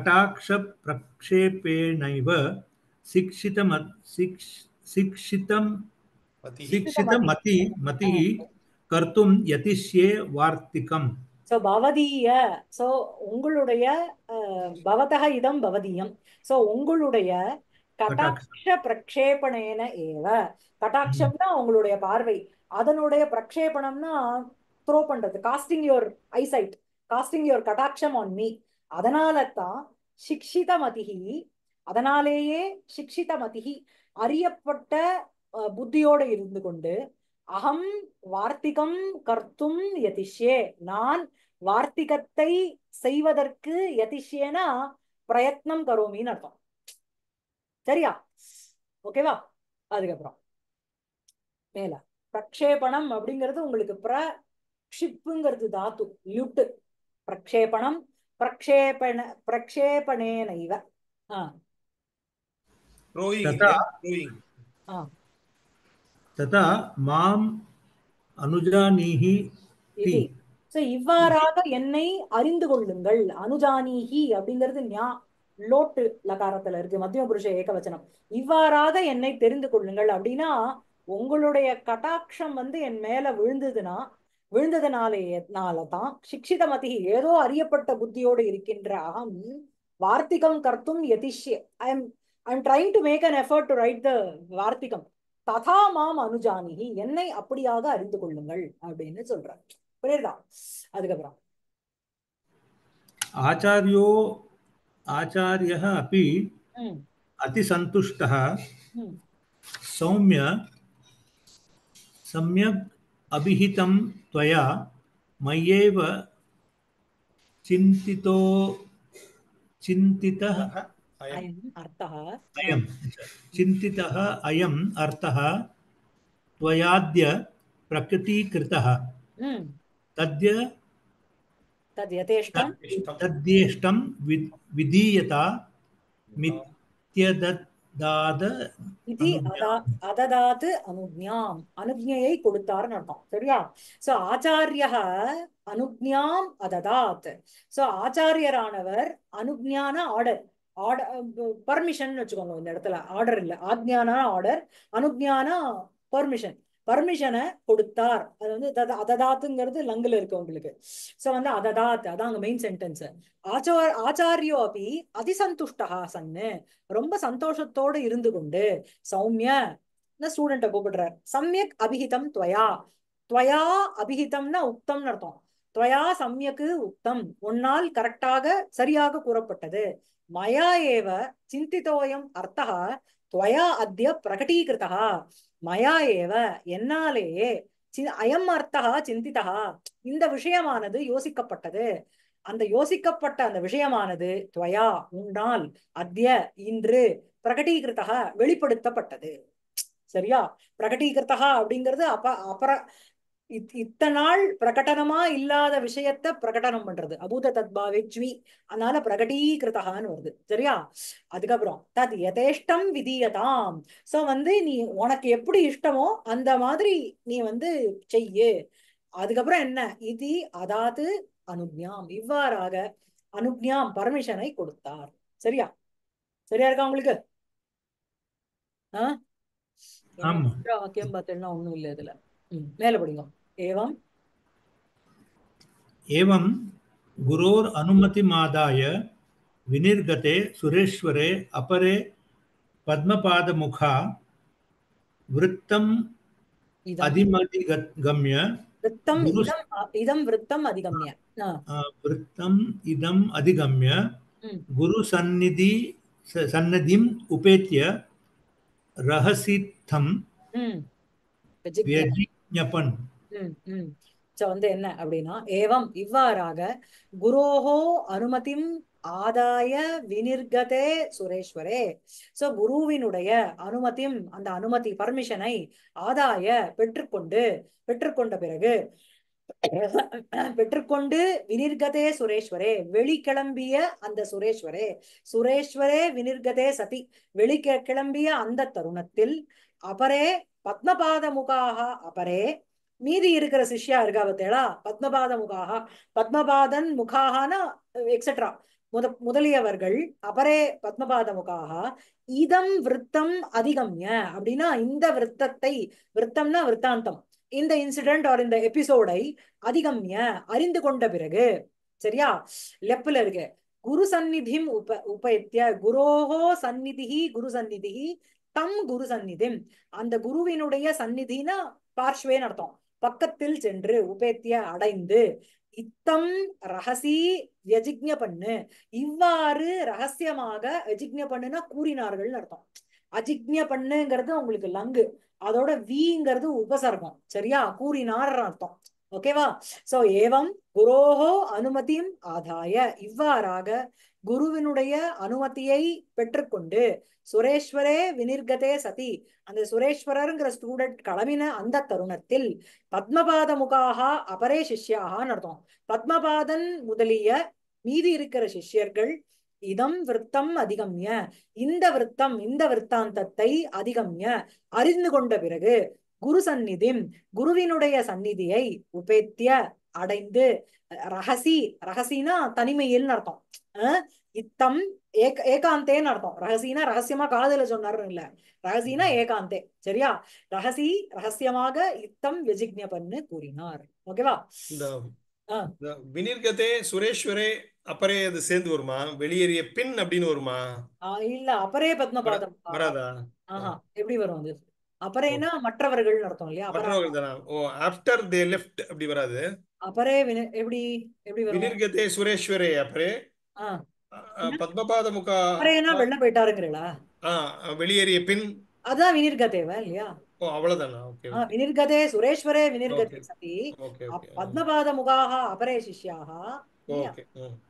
कटाक्षप्रक्षेपेणैव शिक्षितम शिक्ष शिक्षितं மதிஹி. शिक्षितमति मतिः कर्तुं यतिष्ये वार्तिकम् சோ பவதீய சோ உங்களுடைய அஹ், பவதக இதம் பவதீயம் சோ உங்களுடைய கடாட்ச பிரக்ஷேபணேன ஏவ கடாட்சம்னா உங்களுடைய பார்வை அதனுடைய பிரக்ஷேபணம்னா த்ரோ பண்றது casting your eyesight casting your கடாட்சம் ஆன் மீ அதனால தான் சிக்ஷித மதிஹி அதனாலேயே சிக்ஷித மதிஹி அறியப்பட்ட அஹ், புத்தியோடு இருந்து கொண்டு அகம் வார்த்திகம் கர்த்தும் யதிஷ்யே நான் வார்த்திகத்தை செய்வதற்கு யதிஷ்யேனா பிரயத்னம் கரோமின்னு அர்த்தம் சரியா ஓகேவா அதுக்கப்புறம் மேல பிரக்ஷேபணம் அப்படிங்கிறது உங்களுக்கு பிரக்ஷிப்புங்கிறது தாத்து லுட்டு பிரக்ஷேபணம் பிரக்ஷேபண பிரக்ஷேபணேனைவ ஆ ரோயிங் तथा ரோயிங் ஆ तथा माम् अनुजानीहि இது ति சோ இவ்வாறாக என்னை அறிந்து கொள்ளுங்கள் அனுஜானீஹி அப்படிங்கிறது ஞா லோட்டு லகாரத்துல இருக்கு மத்திய புருஷ ஏகவச்சனம் இவ்வாறாக என்னை தெரிந்து கொள்ளுங்கள் அப்படின்னா உங்களுடைய கட்டாட்சம் வந்து என் மேல விழுந்ததுன்னா விழுந்ததுனாலேனால தான் சிக்ஷித மதி ஏதோ அறியப்பட்ட புத்தியோடு இருக்கின்ற அகம் வார்த்திகம் கர்த்தும் யதிஷ்ய I am I am trying to make an effort to write the வார்த்திகம் ததா மாம் அனுஜானிஹி என்னை அப்படியாக அறிந்து கொள்ளுங்கள் அப்படின்னு சொல்றார் புரியுதா அதுக்கப்புறம் आचार्यो आचार्यः अपि ம் अतिसन्तुष्टः ம் सौम्य सम्यक् अभिहितं त्वया मय्येव चिन्तितो चिन्तितः அயம் அயம் அர்த்தः अयं चिन्तितः अयम् अर्थः त्वयाद्य प्रकटीकृतः ம் तद्य தத் யதேஷ்டம் இஷ்டம். तद्येष्टं वि- विधीयता मित्यददाद இது அதா அததாத்து அனுஜ்ஞாம் அனுஜ்ஞையை கொடுத்தார்னு அர்த்தம் சரியா சோ ஆச்சாரிய அனுஜ்ஞாம் அததாத் சோ ஆச்சாரியரானவர் அனுஜ்ஞான ஆர்டர் ஆர்டர் பர்மிஷன் வச்சுக்கோங்க இந்த இடத்துல ஆர்டர் இல்ல ஆக்ஞான ஆர்டர் அனுஜ்ஞான பர்மிஷன் பர்மிஷனை கொடுத்தார் அது வந்து தத- அததாத்துங்கிறது லங்குல இருக்கு உங்களுக்கு சோ வந்து அததாத் அதான் அங்க மெயின் சென்டென்ஸ் ஆச்சார் ஆச்சாரியோ அப்படி அதிசந்துஷ்டா சன்னு ரொம்ப சந்தோஷத்தோடு இருந்து கொண்டு சௌமிய ஸ்டூடெண்ட கூப்பிடுறார் சம்யக் அபிஹிதம் துவயா துவயா அபிஹிதம்னா உக்தம்னு அர்த்தம் துவயா சம்யக்கு உக்தம் உன்னால் கரெக்டாக சரியாக கூறப்பட்டது மயா ஏவ சிந்தித்தோயம் அர்த்தः துவயா அத்ய பிரகடீகிருதா மயா ஏவ என்னாலேயே சி- அயம் அர்த்தः சிந்திதா இந்த விஷயமானது யோசிக்கப்பட்டது அந்த யோசிக்கப்பட்ட அந்த விஷயமானது துவயா உன்னால் அத்ய இன்று பிரகடீகிருத்தக வெளிப்படுத்தப்பட்டது சரியா பிரகடீகிருத்தகா அப்படிங்கிறது அப்ப அப்புற இத்- இத்தனை நாள் பிரகடனமா இல்லாத விஷயத்த பிரகடனம் பண்றது அபூத தத்பாவேச்வி அதனால பிரகடீகிருத்தகான்னு வருது சரியா அதுக்கப்புறம் தத் யதேஷ்டம் விதியதாம் சோ வந்து நீ உனக்கு எப்படி இஷ்டமோ அந்த மாதிரி நீ வந்து செய்யு அதுக்கப்புறம் என்ன இது அதாவது அனுஜ்ஞாம் இவ்வாறாக அனுஜ்ஞாம் பர்மிஷனை கொடுத்தார் சரியா சரியா இருக்கா உங்களுக்கு ஆ ஆமா. என்ன வாக்கியம் பார்த்தேன்னா ஒண்ணும் இல்ல இதுல ம், மேல படிங்க ஏவம் एवं गुरोर् अनुमतिमादाय विनिर्गते सुरेश्वरे अपरे पद्मपादमुखा वृत्तम् இதம் अधिमधिगम्य விருத்தம் குரு- இதம் அ- இதம் விருத்தம் அதிகம்ய ஆ, अ, वृत्तम् इदम् अधिगम्य ம், गुरुसन्निधि स- सन्निधिम् उपेत्य रहसित्थं ம். விஜிக்ஞ व्यजिज्ञपन् ம் ம் சோ வந்து என்ன அப்படின்னா ஏவம் இவ்வாறாக குரோஹோ அனுமதிம் ஆதாய வினிர்கதே சுரேஸ்வரே சோ குருவினுடைய அனுமதிம் அந்த அனுமதி பர்மிஷனை ஆதாய பெற்றுக்கொண்டு பெற்றுக்கொண்ட பிறகு பெற்றுக்கொண்டு வினிர்கதே சுரேஸ்வரே வெளிக்கிளம்பிய அந்த சுரேஸ்வரே சுரேஸ்வரே வினிர்கதே சதி வெளி கிளம்பிய அந்த தருணத்தில் அபரே பத்மபாத முகாக அபரே மீதி இருக்கிற சிஷ்யா இருக்கா பத்தேளா பத்மபாத முகாக பத்மபாதன் முகாகனா எக்ஸெட்ரா முத முதலியவர்கள் அபரே பத்மபாத முகாக இதம் விருத்தம் அதிகம்ய அப்படின்னா இந்த விருத்தத்தை விருத்தம்னா விருத்தாந்தம் இந்த இன்சிடென்ட் ஆர் இந்த எபிசோடை அதிகம்ய அறிந்து கொண்ட பிறகு சரியா லெப்ல இருக்கு குரு சந்நிதிம் உப உபயத்திய குரோஹோ சந்நிதிஹி குரு சந்நிதிஹி தம் குரு சந்நிதிம் அந்த குருவினுடைய சந்நிதினா பார்ஷ்வேன்னு அர்த்தம் பக்கத்தில் சென்று உபேத்திய அடைந்து இத்தம் ரகசி வியஜிக்ஞ பண்ணு இவ்வாறு ரகசியமாக விஜிக்ஞ பண்ணுனா கூறினார்கள்னு அர்த்தம் அஜிக்ஞ பண்ணுங்கிறது உங்களுக்கு லங்கு அதோட விங்கிறது உபசர்க்கம் சரியா கூறினார் அர்த்தம் ஓகேவா சோ ஏவம் குரோஹோ அனுமதியும் ஆதாய இவ்வாறாக குருவினுடைய அனுமதியை பெற்றுக்கொண்டு சுரேஸ்வரே வினிர்கதே சதி அந்த சுரேஸ்வரருங்கிற ஸ்டூடெண்ட் கிளம்பின அந்த தருணத்தில் பத்மபாத முகாக அபரே சிஷ்யாகான்னு அர்த்தம் பத்மபாதன் முதலிய மீதி இருக்கிற சிஷ்யர்கள் இதம் விருத்தம் அதிகம்ய இந்த விருத்தம் இந்த விருத்தாந்தத்தை அதிகம்ய அறிந்து கொண்ட பிறகு குரு சந்நிதிம் குருவினுடைய சந்நிதியை உபேத்திய அடைந்து ரகசி ரகசினா தனிமையில் அர்த்தம் அஹ் இத்தம் ஏக ஏகாந்தேன்னு அர்த்தம் ரகசினா ரகசியமா காதல சொன்னாருன்னு இல்ல ரகசினா ஏகாந்தே சரியா ரகசி ரகசியமாக இத்தம் விஜிக்ஞபன்னு கூறினார் ஓகேவா இந்த ஆ. இந்த வினிர்கதே சுரேஸ்வரே அப்புறே அது சேர்ந்து வருமா வெளியேறிய பின் அப்படின்னு வருமா ஆஹ் இல்ல அபரே பத்மபாதம் வராதா ஆஹா எப்படி வரும் அது அபரேனா மற்றவர்கள் அர்த்தம் இல்லையா அபரா மற்றவர்கள் தானா ஓ ஆஃப்டர் தே லெஃப்ட் அப்படி வராது அபரே வின- எப்படி எப்படி வரும் வினிர்கதே சுரேஸ்வரே அப்புறே ஆஹ் பத்மபாத முகா அபரேனா வெளில போயிட்டாருங்கிறீங்களா ஆ வெளியேறிய பின் அதான் வினிர்கதேவ இல்லையா ஓ அவ்வளவுதானா ஓகே ஆஹ் வினிர்கதே சுரேஸ்வரே வினிர்கதே Okay. சதி ஓகே அப்- ஓகே பத்மபாத முகாக அபரே சிஷ்யாக இல்லையா ஓகே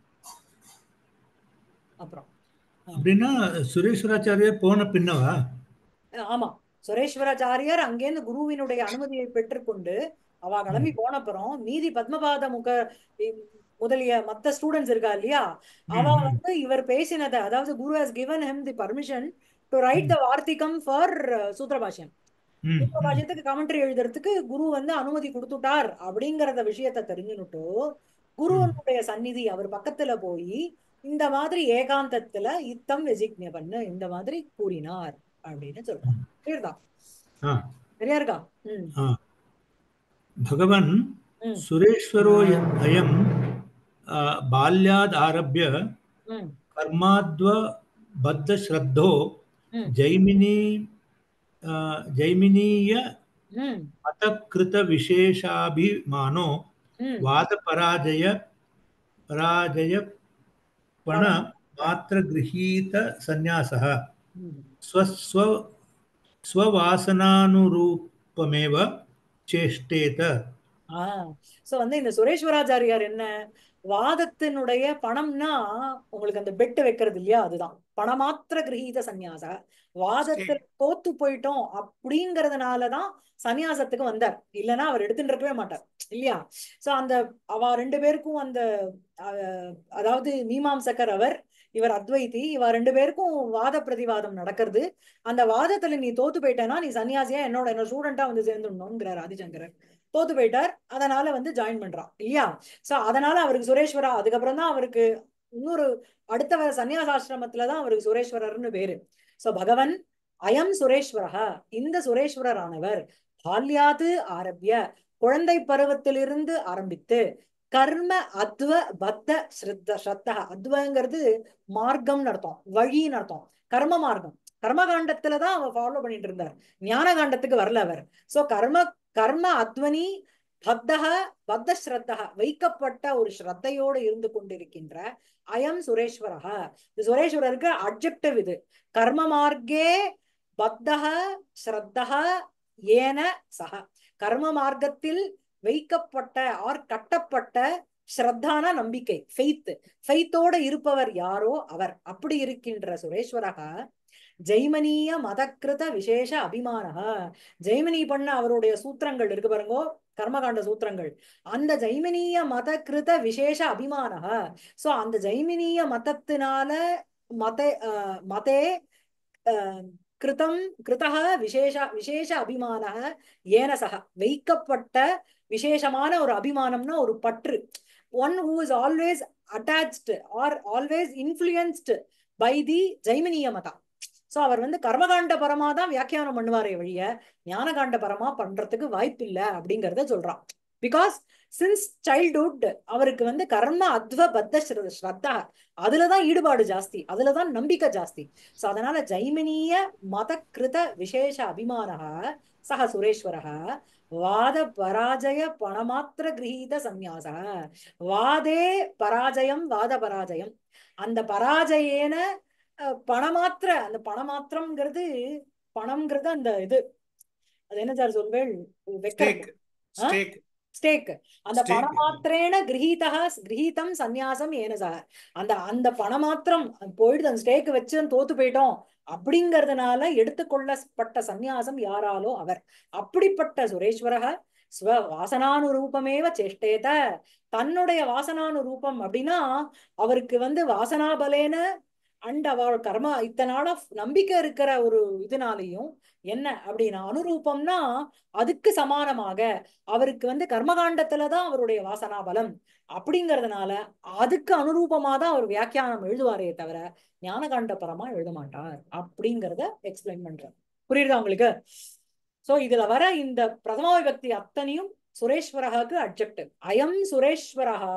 அப்புறம் அப்படின்னா சுரேஸ்வராச்சாரியர் போன பின்னவா அஹ் ஆமா சுரேஸ்வராச்சாரியர் அங்கேருந்து குருவினுடைய அனுமதியை பெற்றுக்கொண்டு அவ கிளம்பி போனப்புறம் மீதி பத்மபாத முக இ- முதலிய மத்த ஸ்டூடெண்ட்ஸ் இருக்கா இல்லையா அவ ம், ம். வந்து இவர் பேசினதை அதாவது குரு has given him the permission to write the வார்த்திகம் ஃபார் சூத்திரபாஷ்யம் ம், ம். சூத்திரபாஷ்யத்துக்கு கமெண்ட்ரி எழுதுறதுக்கு குரு வந்து அனுமதி கொடுத்துட்டார் அப்படிங்கறத விஷயத்த தெரிஞ்சுனுட்டு குருவனுடைய சந்நிதி அவர் பக்கத்துல போய் இந்த மாதிரி ஏகாந்தத்துல இத்தம் விஜிக்ஞபன்னு இந்த மாதிரி கூறினார் அப்படின்னு சொல்றாங்க சரிதா ஆ, சரியா இருக்கா ம் ஆ. भगवन् ம் सुरेश्वरो य- अयं आ, बाल्याद् आरभ्य ம் कर्माद्वबद्धश्रद्धो ம் जैमिनी आ, जैमिनीय ம் मतकृतविशेषाभिमानो ம் वादपराजय पराजयपण मात्रगृहीतसन्न्यासः ம் स्व स्व स्ववासनानुरूपमेव चेष्टेत ஆஹ் சோ வந்து இந்த சுரேஸ்வராச்சாரியார் என்ன வாதத்தினுடைய பணம்னா உங்களுக்கு அந்த பெட் வைக்கிறது இல்லையா அதுதான் பணமாத்திர கிரகீத சந்நியாச வாதத்துல தோத்து போயிட்டோம் அப்படிங்கறதுனாலதான் சந்நியாசத்துக்கு வந்தார் இல்லைன்னா அவர் எடுத்துட்டு இருக்கவே மாட்டார் இல்லையா சோ அந்த அவ ரெண்டு பேருக்கும் அந்த அஹ், அதாவது மீமாம்சகர் அவர் இவர் அத்வைதி இவ ரெண்டு பேருக்கும் வாத பிரதிவாதம் நடக்கிறது அந்த வாதத்துல நீ தோத்து போயிட்டேன்னா நீ சன்னியாசியா என்னோட என்னோட ஸ்டூடெண்டா வந்து சேர்ந்துடணுங்கிறார் ஆதிசங்கரர் தோத்து போயிட்டார் அதனால வந்து ஜாயின் பண்றான் இல்லையா சோ அதனால அவருக்கு சுரேஸ்வரா அதுக்கப்புறம் தான் அவருக்கு இன்னொரு அடுத்த வர சன்னியாசாசிரமத்துல தான் அவருக்கு சுரேஸ்வரர்னு பேரு சோ பகவன் அயம் சுரேஸ்வரஹ இந்த சுரேஸ்வரரானவர் பால்யாது ஆரம்பிய குழந்தை பருவத்திலிருந்து ஆரம்பித்து கர்ம அத்வ பத்த ஸ்ரத்த ஸ்ரத்தா அத்வங்கிறது மார்க்கம்னு அர்த்தம் வழின்னு அர்த்தம் கர்ம மார்க்கம் கர்மகாண்டத்துல தான் அவர் ஃபாலோ பண்ணிட்டு இருந்தார் ஞான காண்டத்துக்கு வரல அவர் சோ கர்ம கர்ம அத்வனி பத்தக பத்த ஸ்ரத்தக வைக்கப்பட்ட ஒரு ஸ்ரத்தையோடு இருந்து கொண்டிருக்கின்ற அயம் சுரேஸ்வரக இது சுரேஸ்வரருக்கு அப்ஜெக்டிவ் இது கர்ம மார்க்கே பத்தக ஸ்ரத்தக ஏன சக கர்ம மார்க்கத்தில் வைக்கப்பட்ட ஆர் கட்டப்பட்ட ஸ்ரத்தான நம்பிக்கை ஃபெய்த் ஃபெய்த்தோட இருப்பவர் யாரோ அவர் அப்படி இருக்கின்ற சுரேஸ்வரக ஜெய்மனிய மதக்கிருத விசேஷ அபிமானக ஜெய்மினி பண்ண அவருடைய சூத்திரங்கள் இருக்கு பாருங்கோ கர்மகாண்ட சூத்திரங்கள் அந்த ஜெய்மினிய மத கிருத விசேஷ அபிமானக சோ அந்த ஜெய்மினிய மதத்தினால மத அஹ், மதே அஹ், கிருதம் கிருதக விசேஷ விசேஷ அபிமானக ஏன சக வைக்கப்பட்ட விசேஷமான ஒரு அபிமானம்னா ஒரு பற்று one who is always attached or always influenced by the ஜெய்மினிய மதா சோ அவர் வந்து கர்மகாண்ட பரமா தான் வியாக்கியானம் பண்ணுவாரே வழிய ஞானகாண்ட பரமா பண்றதுக்கு வாய்ப்பு இல்ல அப்படிங்கறத சொல்றான் பிகாஸ் சின்ஸ் சைல்ட்ஹுட் அவருக்கு வந்து கர்ம அத்வ பத்த ஸ்ர- ஸ்ரத்தா அதுலதான் ஈடுபாடு ஜாஸ்தி அதுலதான் நம்பிக்கை ஜாஸ்தி சோ அதனால ஜைமினிய மத கிருத விசேஷ அபிமானக சக சுரேஸ்வரக வாத பராஜய பணமாத்திர கிரகீத சந்நியாச வாதே பராஜயம் வாத பராஜயம் அந்த பராஜயேன அஹ், பணமாத்திர அந்த பணமாத்திரம்ங்கிறது பணம்ங்கிறது அந்த இது அது என்ன சார் சொல்வேள் ஸ்டேக் வைக்கிறது ஸ்டேக் ஸ்டேக் அந்த Stake. பணமாத்திரேன கிரகீதா கிரகீதம் சந்நியாசம் ஏனசா அந்த அந்த பணமாத்திரம் போயிடுது அந்த ஸ்டேக் வச்சு தோத்து போயிட்டோம் அப்படிங்கறதுனால எடுத்துக்கொள்ளப்பட்ட சந்நியாசம் யாராலோ அவர் அப்படிப்பட்ட சுரேஸ்வரக ஸ்வ வாசனானுரூபமேவ சேஷ்டேத தன்னுடைய வாசனானுரூபம் அப்படின்னா அவருக்கு வந்து வாசனாபலேன அண்ட் அவள் கர்மா இத்தனை நாளா நம்பிக்கை இருக்கிற ஒரு இதனாலையும் என்ன அப்படின்னா அனுரூபம்னா அதுக்கு சமானமாக அவருக்கு வந்து கர்மகாண்டத்துலதான் அவருடைய வாசனா பலம் அப்படிங்கறதுனால அதுக்கு அனுரூபமா தான் அவர் வியாக்கியானம் எழுதுவாரே தவிர ஞானகாண்ட பரமா எழுத மாட்டார் அப்படிங்கறத எக்ஸ்பிளைன் பண்றார் புரியுதா உங்களுக்கு சோ இதுல வர இந்த பிரதமா விபக்தி அத்தனையும் சுரேஸ்வரகாக்கு அப்ஜெக்டிவ் அயம் சுரேஸ்வரகா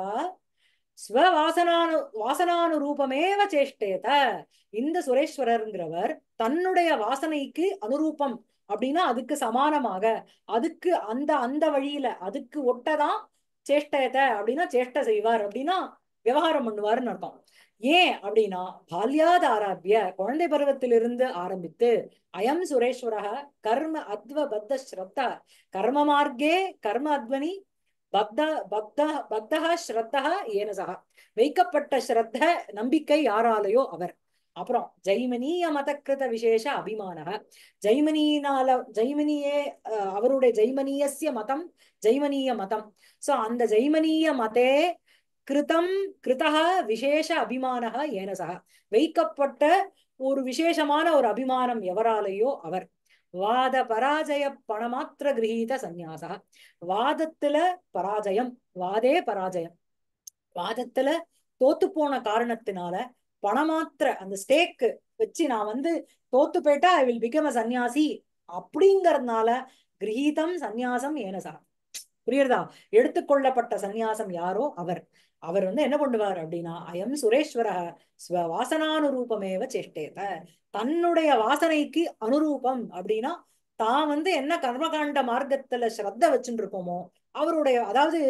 ஸ்வவாசனானு வாசனானுரூபமேவ சேஷ்டேத இந்த சுரேஸ்வரருங்கிறவர் தன்னுடைய வாசனைக்கு அனுரூபம் அப்படின்னா அதுக்கு சமானமாக அதுக்கு அந்த அந்த வழியில அதுக்கு ஒட்டதான் சேஷ்டேத அப்படின்னா சேஷ்ட செய்வார் அப்படின்னா விவகாரம் பண்ணுவாருன்னு அர்த்தம் ஏன் அப்படின்னா பால்யாத் ஆராபிய குழந்தை பருவத்திலிருந்து ஆரம்பித்து அயம் சுரேஸ்வரக கர்ம அத்வ பத்த ஸ்ரத்தா கர்ம மார்க்கே கர்ம அத்வனி பக்த பக்த பக்தா ஸ்ரத்தா ஏனசகா வைக்கப்பட்ட ஸ்ரத்த நம்பிக்கை யாராலேயோ அவர் அப்புறம் ஜெய்மனிய மதக்கிருத விசேஷ அபிமானக ஜெய்மனியினால ஜெய்மனியே அஹ், அவருடைய ஜெய்மனியஸ்ய மதம் ஜெய்மனிய மதம் சோ அந்த ஜெய்மனிய மதே கிருதம் கிருதக விசேஷ அபிமானக ஏனசக வைக்கப்பட்ட ஒரு விசேஷமான ஒரு அபிமானம் எவராலேயோ அவர் வாத பராஜய பணமாத்திர கிரகீத சந்நியாசா வாதத்துல பராஜயம் வாதே பராஜயம் வாதத்துல தோத்து போன காரணத்தினால பணமாத்திர அந்த ஸ்டேக் வச்சு நான் வந்து தோத்து போயிட்டா ஐ வில் பிகம் அ சன்னியாசி அப்படிங்கறதுனால கிரகீதம் சந்நியாசம் ஏனசா புரியுறதா எடுத்துக்கொள்ளப்பட்ட சந்நியாசம் யாரோ அவர் அவர் வந்து என்ன பண்ணுவார் அப்படின்னா அயம் சுரேஸ்வர ஸ்வ வாசனானுரூபமேவ சேஷ்டேத தன்னுடைய வாசனைக்கு அனுரூபம் அப்படின்னா தான் வந்து என்ன கர்மகாண்ட மார்க்கத்துல ஸ்ரத்த வச்சுட்டு இருக்கோமோ அவருடைய அதாவது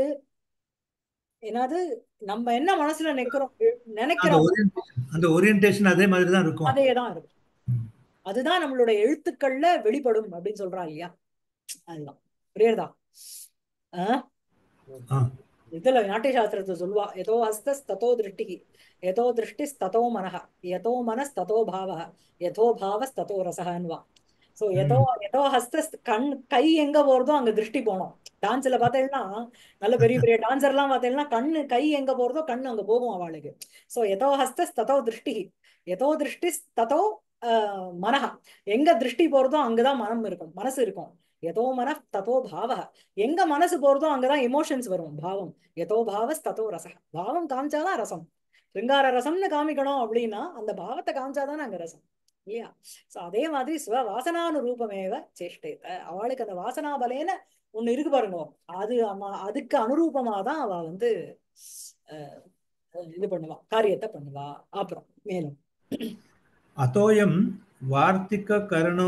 என்னது நம்ம என்ன மனசுல நிக்கிறோம் அந்த நினைக்கிறோம் orientation அந்த ஓரியன்டேஷன் அதே மாதிரி தான் இருக்கும் அதேதான் இருக்கும் ம். அதுதான் நம்மளுடைய எழுத்துக்கள்ல வெளிப்படும் அப்படின்னு சொல்றா இல்லையா அதுதான் புரியுறதா ஆஹ் ஆ. இதுல நாட்டிய சாஸ்திரத்தை சொல்லுவா எதோ ஹஸ்தஸ் ததோ திருஷ்டிகி எதோ திருஷ்டிஸ் ததோ மனஹ எதோ மனஸ் ததோ பாவः எதோ பாவஸ் ததோ ரசகன்வா சோ எதோ எதோ ஹஸ்தஸ் கண் கை எங்க போறதோ அங்க திருஷ்டி போனோம் டான்ஸ்ல பார்த்தேன்னா நல்ல பெரிய பெரிய டான்சர் எல்லாம் பார்த்தேன்னா கண்ணு கை எங்க போறதோ கண்ணு அங்க போகும் அவளுக்கு சோ எதோ ஹஸ்தஸ் ததோ திருஷ்டி எதோ திருஷ்டிஸ் ததோ ஆஹ், மனஹ எங்க திருஷ்டி போறதோ அங்கதான் மனம் இருக்கும் மனசு இருக்கும் எதோ மன ததோ பாவ எங்க மனசு போறதோ அங்கதான் எமோஷன்ஸ் வரும் பாவம் எதோ பாவஸ் ததோ ரச பாவம் காமிச்சாதான் ரசம் சிருங்கார ரசம்னு காமிக்கணும் அப்படின்னா அந்த பாவத்தை காமிச்சாதான் அங்க ரசம் இல்லையா சோ அதே மாதிரி சிவ வாசனானு ரூபமேவ சேஷ்டேத அவளுக்கு அந்த வாசனா பலேன ஒண்ணு இருக்கு பாருங்க அது அம்மா- அதுக்கு அனுரூபமா தான் அவ வந்து அஹ், இது பண்ணுவா காரியத்தை பண்ணுவா அப்புறம் மேலும் अतोऽयं वार्तिककरणो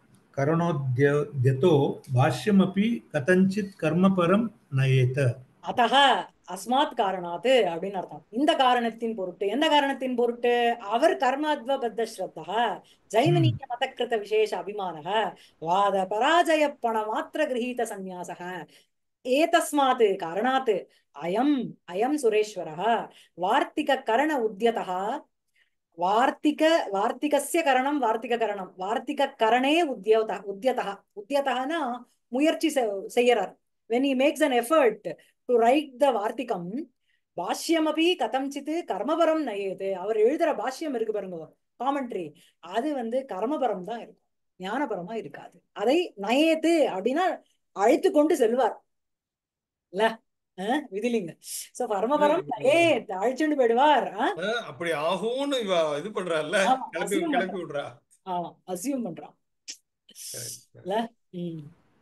करणोद्यतो भाष्यमपि कथञ्चित् कर्मपरं नयेत அதக அஸ்மாத் காரணாத்து அப்படின்னு அர்த்தம் இந்த காரணத்தின் பொருட்டு எந்த காரணத்தின் பொருட்டு அவர் கர்மாத்வ பத்த ஸ்ரத்தா ஜைமினிய மதக்கிருத விசேஷ அபிமானக வாத பராஜய பண மாத்திர கிரகீத சந்நியாசக ஏதஸ்மாத் காரணாத் அயம் அயம் சுரேஸ்வரः வார்த்திக கரண உத்யதः வார்த்திக வார்த்திகஸ்ய கரணம் வார்த்திக கரணம் வார்த்திக கரணே உத்யோத உத்யதः உத்யதகனா முயற்சி செ- செய்யறார் when he makes an effort to write the வார்த்திகம் பாஷ்யமபி கதம்சித் கர்மபரம் நயேது அவர் எழுதுற பாஷ்யம் இருக்கு பாருங்க காமெண்ட்ரி அது வந்து கர்மபரம் தான் இருக்கும் ஞானபரமா இருக்காது அதை நயேத்து அப்படின்னா அழைத்து கொண்டு செல்வார் இல்ல அஹ், விதிலிங்க சோ கர்மபரம் நயே அழைச்சுண்டு போயிடுவார் அஹ்? ஆ, அப்படி ஆகும்னு இவ இது பண்றாள்ல ஆமா, கிளப்பி assume கிளப்பி பண்றான். விடுறா ஆமா அசியூம் பண்றான் இல்ல ம்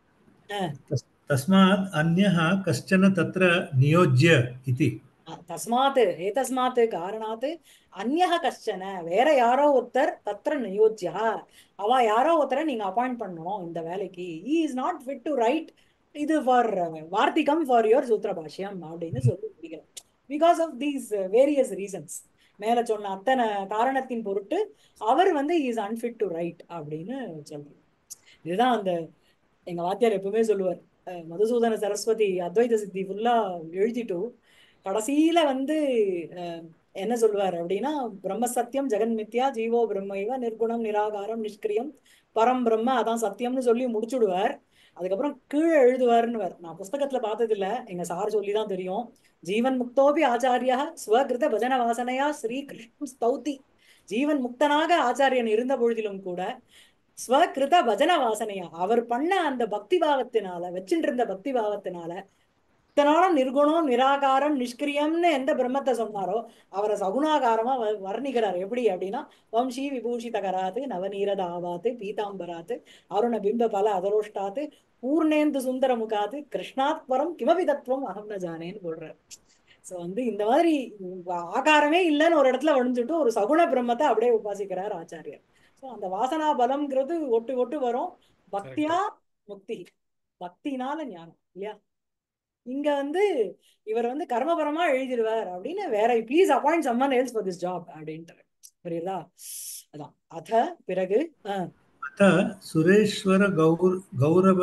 तस्मात् अन्यः कश्चन तत्र नियोज्य इति தஸ்மாத் ஏதஸ்மாத் காரணாத் அந்யஹ கஷ்டன வேற யாரோ ஒருத்தர் தத்திர நியோஜ்யா அவ யாரோ ஒருத்தரை நீங்க அப்பாயிண்ட் பண்ணணும் இந்த வேலைக்கு he is not fit to write இது ஃபார் வார்த்திகம் ஃபார் யுவர் சூத்திர பாஷ்யம் அப்படின்னு சொல்லி முடிக்கிறோம் because of these various reasons மேல சொன்ன அத்தனை காரணத்தின் பொருட்டு அவர் வந்து இஸ் அன்ஃபிட் டு ரைட் அப்படின்னு சொல்றோம் இதுதான் அந்த எங்க வாத்தியார் எப்பவுமே சொல்லுவார் அஹ் மதுசூதன சரஸ்வதி அத்வைத சித்தி ஃபுல்லா எழுதிட்டு கடைசியில வந்து அஹ், என்ன சொல்லுவார் அப்படின்னா பிரம்ம சத்தியம் ஜெகன் மித்யா ஜீவோ பிரம்மைவ நிர்குணம் நிராகாரம் நிஷ்கிரியம் பரம் பிரம்ம அதான் சத்தியம்னு சொல்லி முடிச்சுடுவார் அதுக்கப்புறம் கீழே எழுதுவாருன்னு வேற நான் புஸ்தகத்துல பார்த்தது இல்ல எங்க சார் சொல்லிதான் தெரியும் ஜீவன் முக்தோபி ஆச்சாரியா ஸ்வகிருத பஜன வாசனையா ஸ்ரீகிருஷ்ணம் ஸ்தௌதி ஜீவன் முக்தனாக ஆச்சாரியன் இருந்த பொழுதிலும் கூட ஸ்வகிருத பஜன வாசனையா அவர் பண்ண அந்த பக்தி பாவத்தினால வச்சுட்டு இருந்த பக்தி பாவத்தினால இத்தனாலும் நிர்குணம் நிராகாரம் நிஷ்கிரியம்னு எந்த பிரம்மத்தை சொன்னாரோ அவரை சகுணாகாரமா வ- வர்ணிக்கிறார் எப்படி அப்படின்னா வம்சி விபூஷிதகராத்து நவநீரத ஆவாத்து பீதாம்பராத்து அருண பிம்ப பல அதரோஷ்டாத்து பூர்ணேந்து சுந்தர முகாத்து கிருஷ்ணாத் பரம் கிமபி தத்துவம் அகம் ந ஜானேன்னு போடுறார் சோ வந்து இந்த மாதிரி ஆகாரமே இல்லைன்னு ஒரு இடத்துல வழிஞ்சுட்டு ஒரு சகுண பிரம்மத்தை அப்படியே உபாசிக்கிறார் ஆச்சாரியர் சோ அந்த வாசனா பலம்ங்கிறது ஒட்டு ஒட்டு வரும் பக்தியா முக்தி பக்தினால ஞானம் இல்லையா இங்க வந்து இவர் வந்து கர்மபரமா எழுதிடுவார் அப்படின்னு வேற please appoint someone else for this job அப்படின்ட்டு புரியுதா அதான் அத பிறகு அஹ், अथ सुरेश्वर गौर गौरव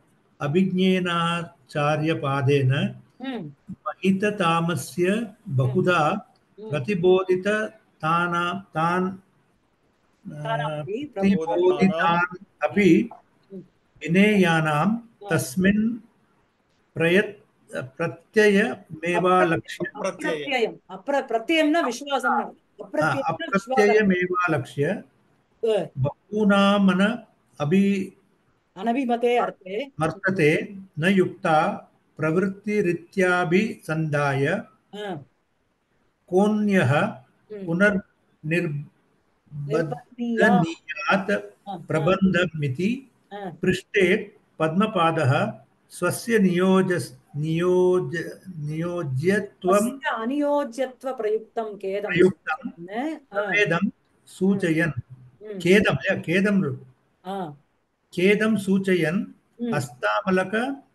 अभिज्ञेनाचार्यपादेन ம், महिततामस्य बहुधा ம். प्रतिबोधितताना तान् अ, தானாபி பிரபு प्रतिबोधितान् अपि ம். विनेयानां तस्मिन् प्रयत् प्रत्ययमेवालक्ष्य பிரத்யய அப்பிரத்யயம் அப்புற பிரத்யம்னா விசுவாசம் அப்பிரத்யம்னா விசுவாசம் अप्रत्ययमेवालक्ष्य அஹ், बहूनामन अभि அனபிமதே அர்த்தே वर्तते न युक्ता प्रवृत्तिरित्याभिसन्धाय அஹ், कोऽन्यः ம். पुनर्निर्बद्धनीयात् நிர்பந்தியா அஹ், प्रबन्धमिति அஹ், पृष्टे पद्मपादः स्वस्य नियोज नियोज नियोज्यत्वं तस्य अनियोज्यत्व प्रयुक्तं खेदं प्रयुक्तं सूचयन्, अ, प्रभेदं सूचयन् ம், खेदं या खेदं अ, खेदं सूचयन् ம். हस्तामलक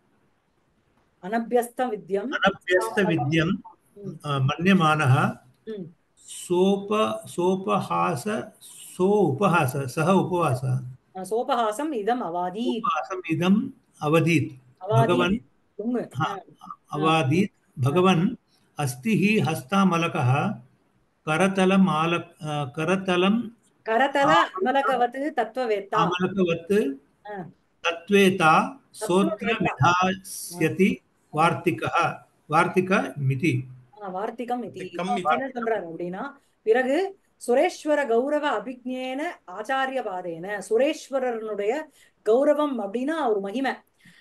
अनभ्यस्तविद्यम् अनभ्यस्तविद्यं ம், अ, मन्यमानः ம், सोप सोपहास सो उपहास सः उपवास अ, सोपहासम् इदम् अवादीत् उपहासम् इदम् अवदीत् भगवन् अवादीत् तुङ्, हा, अ, अवादीत् भगवन् अस्ति हि हस्तामलकः करतलमाल अ, करतलम् करतल अमलकवत् तत्त्ववेत्ता आमलकवत् अ, तत्त्वेता सोऽत्र तत्त्ववेत्ता विधास्यति वार्तिकः वार्तिकमिति ஆ, வார்த்திகம் இது வார்த்திகம் இப்ப என்ன சொல்றாரு அப்படின்னா பிறகு சுரேஸ்வர கௌரவ அபிக்ஞேன ஆச்சாரிய பாதேன சுரேஸ்வரனுடைய கௌரவம் அப்படின்னா ஒரு மகிமை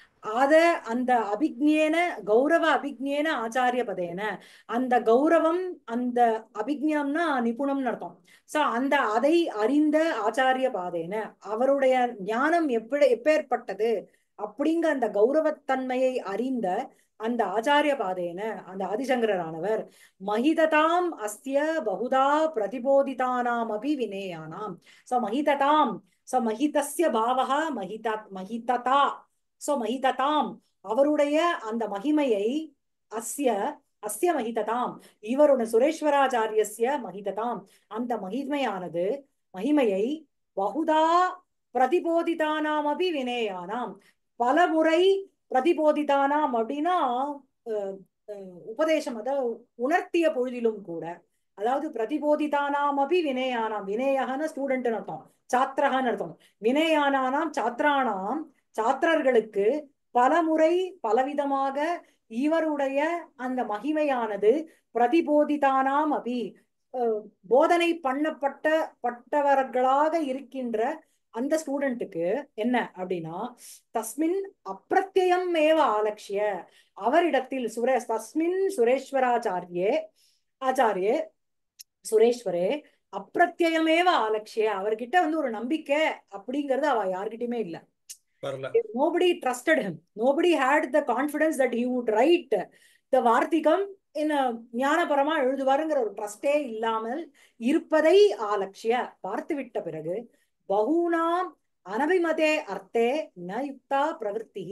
அத அந்த அபிக்ஞேன கௌரவ அபிக்ஞேன ஆச்சாரிய பதேன அந்த கௌரவம் அந்த அபிக்ஞம்னா நிபுணம்னு அர்த்தம் சோ அந்த அதை அறிந்த ஆச்சாரிய பாதேன அவருடைய ஞானம் எப்படி எப்பேற்பட்டது அப்படிங்கிற அந்த கௌரவத்தன்மையை அறிந்த அந்த ஆச்சாரிய பாதேன அந்த ஆதிசங்கரரானவர் மகிததாம் அஸ்ய பகுதா பிரதிபோதிதானாம் அபி வினேயானாம் சோ மகிததாம் சோ மகிதஸ்ய பாவகா மகிதா மகிததா சோ மகிததாம் அவருடைய அந்த மகிமையை அஸ்ய அஸ்ய மகிததாம் இவருடைய சுரேஸ்வராச்சாரியஸ்ய மகிததாம் அந்த மகிமையானது மகிமையை பகுதா பிரதிபோதிதானாம் அபி வினேயானாம் பலமுறை பிரதிபோதிதானாம் அப்படின்னா அஹ், அஹ், உபதேசம் அதாவது உணர்த்திய பொழுதிலும் கூட அதாவது பிரதிபோதிதானாம் அபி வினேயானாம் வினேயகன ஸ்டூடெண்ட் அர்த்தம் சாத்திரகன்னு அர்த்தம் வினேயானானாம் சாத்திரானாம் சாத்திரர்களுக்கு பலமுறை பலவிதமாக இவருடைய அந்த மகிமையானது பிரதிபோதிதானாம் அபி அஹ், போதனை பண்ணப்பட்ட பட்டவர்களாக இருக்கின்ற அந்த ஸ்டூடெண்ட்டுக்கு என்ன அப்படின்னா தஸ்மின் அப்பிரத்யம் ஏவ ஆலக்ஷ்ய அவரிடத்தில் சுரேஷ் தஸ்மின் சுரேஸ்வராச்சாரியே ஆச்சாரியே சுரேஸ்வரே அப்பிரத்யமேவ ஆலக்ஷ்ய அவர்கிட்ட வந்து ஒரு நம்பிக்கை அப்படிங்கறது அவ யார்கிட்டயுமே இல்ல வரல nobody trusted him nobody had the confidence that he would write the வார்த்திகம் in a ஞானபரமா எழுதுவாருங்கிற ஒரு ட்ரஸ்டே இல்லாமல் இருப்பதை ஆலக்ஷ்ய பார்த்துவிட்ட பிறகு பகூனாம் அனபிமதே அர்த்தே ந யுக்தா பிரவருத்தி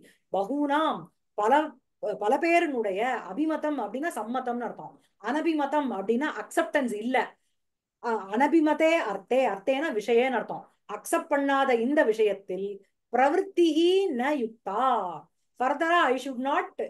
பகூனாம் பல பல பேருனுடைய அபிமதம் அப்படின்னா சம்மதம்னு அர்த்தம் அனபிமதம் அப்படின்னா அக்செப்டன்ஸ் இல்ல அஹ் அனபிமதே அர்த்தே அர்த்தேனா விஷயன்னு அர்த்தம் அக்செப்ட் பண்ணாத இந்த விஷயத்தில் பிரவருத்தி ந யுக்தா ஃபர்தரா ஐ ஷுட் நாட்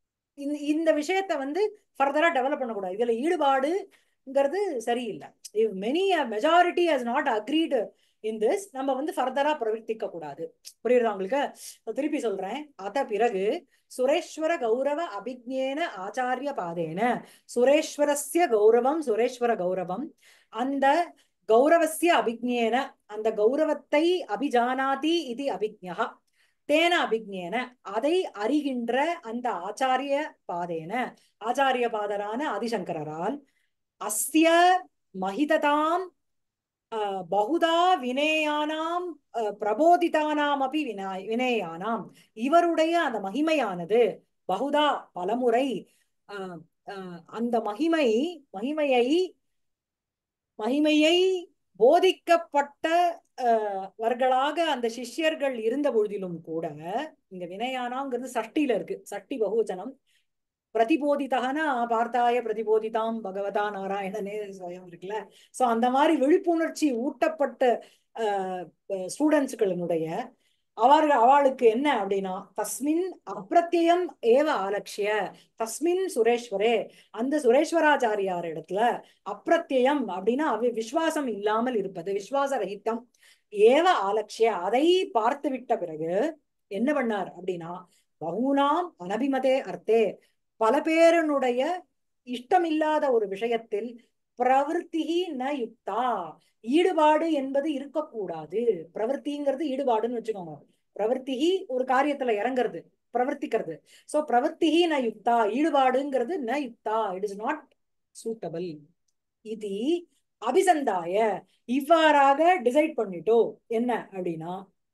இந்த விஷயத்த வந்து ஃபர்தரா டெவலப் பண்ணக்கூடாது இதுல ஈடுபாடுங்கிறது சரியில்லை many majority has not agreed in this நம்ம வந்து ஃபர்தரா பிரவர்த்திக்க கூடாது புரியுதா உங்களுக்கு இப்ப திருப்பி சொல்றேன் அத பிறகு சுரேஸ்வர கௌரவ அபிஜ்ஞேன ஆச்சாரிய பாதேன சுரேஸ்வரஸ்ய கௌரவம் சுரேஸ்வர கௌரவம் அந்த கௌரவஸ்ய அபிஜ்ஞேன அந்த கௌரவத்தை அபிஜானாதி இது அபிஜ்ஞா தேன அபிஜ்ஞேன அதை அறிகின்ற அந்த ஆச்சாரிய பாதேன ஆச்சாரிய பாதரான ஆதிசங்கரால் அஸ்ய மகிததாம் அஹ், பகுதா வினேயானாம் அஹ், பிரபோதிதானாம் அபி வினா வினேயானாம் இவருடைய அந்த மகிமையானது பகுதா பலமுறை அஹ், அஹ், அந்த மகிமை மகிமையை மகிமையை போதிக்கப்பட்ட அஹ், வர்களாக அந்த சிஷ்யர்கள் இருந்த பொழுதிலும் கூட இங்க வினயானாங்கிறது சஷ்டியில இருக்கு சஷ்டி பகுவச்சனம் பிரதிபோதிதகனா பார்த்தாய பிரதிபோதிதாம் பகவதா நாராயணனே ஸ்வயம் இருக்குல்ல சோ அந்த மாதிரி விழிப்புணர்ச்சி ஊட்டப்பட்ட ஸ்டூடெண்ட்ஸ்களினுடைய அவர்கள் அவளுக்கு என்ன அப்படின்னா தஸ்மின் அப்பிரத்தியம் ஏவ ஆலக்ஷ்ய தஸ்மின் சுரேஸ்வரே அந்த சுரேஸ்வராச்சாரியார் இடத்துல அப்பிரத்தியம் அப்படின்னா அவ விசுவாசம் இல்லாமல் இருப்பது விசுவாச ரஹிதம் ஏவ ஆலக்ஷ்ய அதை பார்த்து விட்ட பிறகு என்ன பண்ணார் அப்படின்னா பகுனாம் அனபிமதே அர்த்தே பல பேரனுடைய இஷ்டமில்லாத ஒரு விஷயத்தில் பிரவருத்திகி ந யுக்தா ஈடுபாடு என்பது இருக்கக்கூடாது பிரவருத்திங்கிறது ஈடுபாடுன்னு வச்சுக்கோங்க பிரவருத்திகி ஒரு காரியத்துல இறங்குறது பிரவர்த்திக்கிறது சோ பிரவருத்திகி ந யுக்தா ஈடுபாடுங்கிறது ந யுக்தா இட் இஸ் நாட் சூட்டபிள் இது அபிசந்தாய இவ்வாறாக டிசைட் பண்ணிட்டோ என்ன அப்படின்னா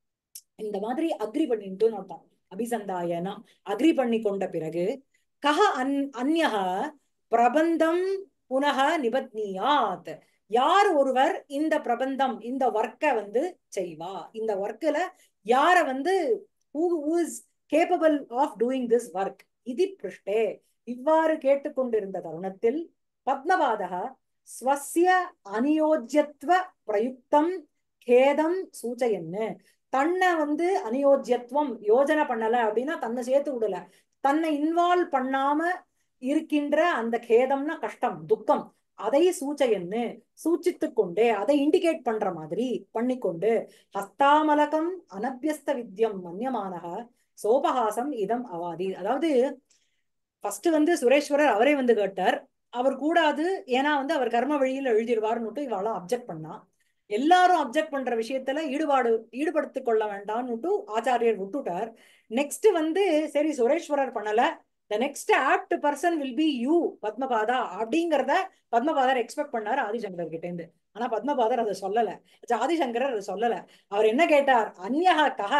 இந்த மாதிரி அக்ரி பண்ணிட்டுன்னு அர்த்தம் அபிசந்தாயனா அக்ரி பண்ணி கொண்ட பிறகு கஹ அன் அந்யக பிரபந்தம் புனக நிபத்னியாத் யார் ஒருவர் இந்த பிரபந்தம் இந்த ஒர்க்கை வந்து செய்வா இந்த ஒர்க்கில் யார வந்து who who is capable of doing this work இது பிருஷ்டே இவ்வாறு கேட்டுக்கொண்டிருந்த தருணத்தில் பத்மபாதக ஸ்வசிய அநியோஜ்யத்வ பிரயுக்தம் கேதம் சூச்சயன்னு தன்னை வந்து அநியோஜ்யத்துவம் யோஜனை பண்ணல அப்படின்னா தன்னை சேர்த்து விடல தன்னை இன்வால்வ் பண்ணாம இருக்கின்ற அந்த கேதம்னா கஷ்டம் துக்கம் அதை சூச்சையன்னு சூச்சித்து கொண்டே அதை இண்டிகேட் பண்ற மாதிரி பண்ணிக்கொண்டு ஹஸ்தாமலகம் அனபியஸ்த வித்யம் மன்யமானக சோபஹாசம் இதம் அவாதி அதாவது ஃபர்ஸ்ட் வந்து சுரேஸ்வரர் அவரே வந்து கேட்டார் அவர் கூடாது ஏன்னா வந்து அவர் கர்ம வழியில் எழுதிடுவார்னுட்டு இவளாம் அப்செக்ட் பண்ணா எல்லாரும் அப்செக்ட் பண்ற விஷயத்துல ஈடுபாடு ஈடுபடுத்திக் கொள்ள வேண்டாம்னுட்டு ஆச்சாரியர் விட்டுட்டார் நெக்ஸ்ட் வந்து சரி சுரேஸ்வரர் பண்ணல the next apt person will be you Padmapada அப்படிங்கிறத பத்மபாதர் எக்ஸ்பெக்ட் பண்ணாரு ஆதிசங்கரர் கிட்ட இருந்து ஆனா பத்மபாதர் அதை சொல்லல ஆதிசங்கரர் அதை சொல்லல அவர் என்ன கேட்டார் அந்யக கஹ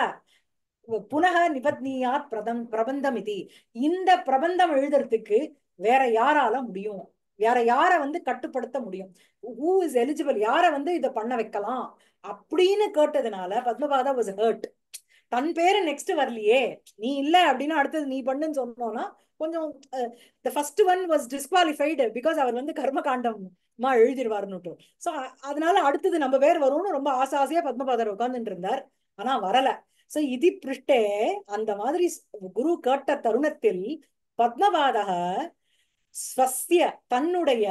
புனக நிபத்னியாத் பிரதம் பிரபந்தம் இது இந்த பிரபந்தம் எழுதுறதுக்கு வேற யாரால முடியும் வேற யார வந்து கட்டுப்படுத்த முடியும் ஹூ இஸ் எலிஜிபிள் யார வந்து இதை பண்ண வைக்கலாம் அப்படின்னு கேட்டதுனால பத்மபாதா வாஸ் ஹர்ட் தன் பேரு நெக்ஸ்ட் வரலையே நீ இல்ல அப்படின்னா அடுத்தது நீ பண்ணுன்னு சொன்னோம்னா கொஞ்சம் the first one was disqualified because அவர் வந்து கர்மகாண்டமா எழுதிடுவாருன்னுட்டு ஸோ அதனால அடுத்தது நம்ம பேர் வரும்னு ரொம்ப ஆசை ஆசையா பத்மபாதர் உட்கார்ந்துட்டு இருந்தார் ஆனா வரல சோ இது பிருஷ்டே அந்த மாதிரி குரு கேட்ட தருணத்தில் பத்மபாதக ஸ்வஸ்ய தன்னுடைய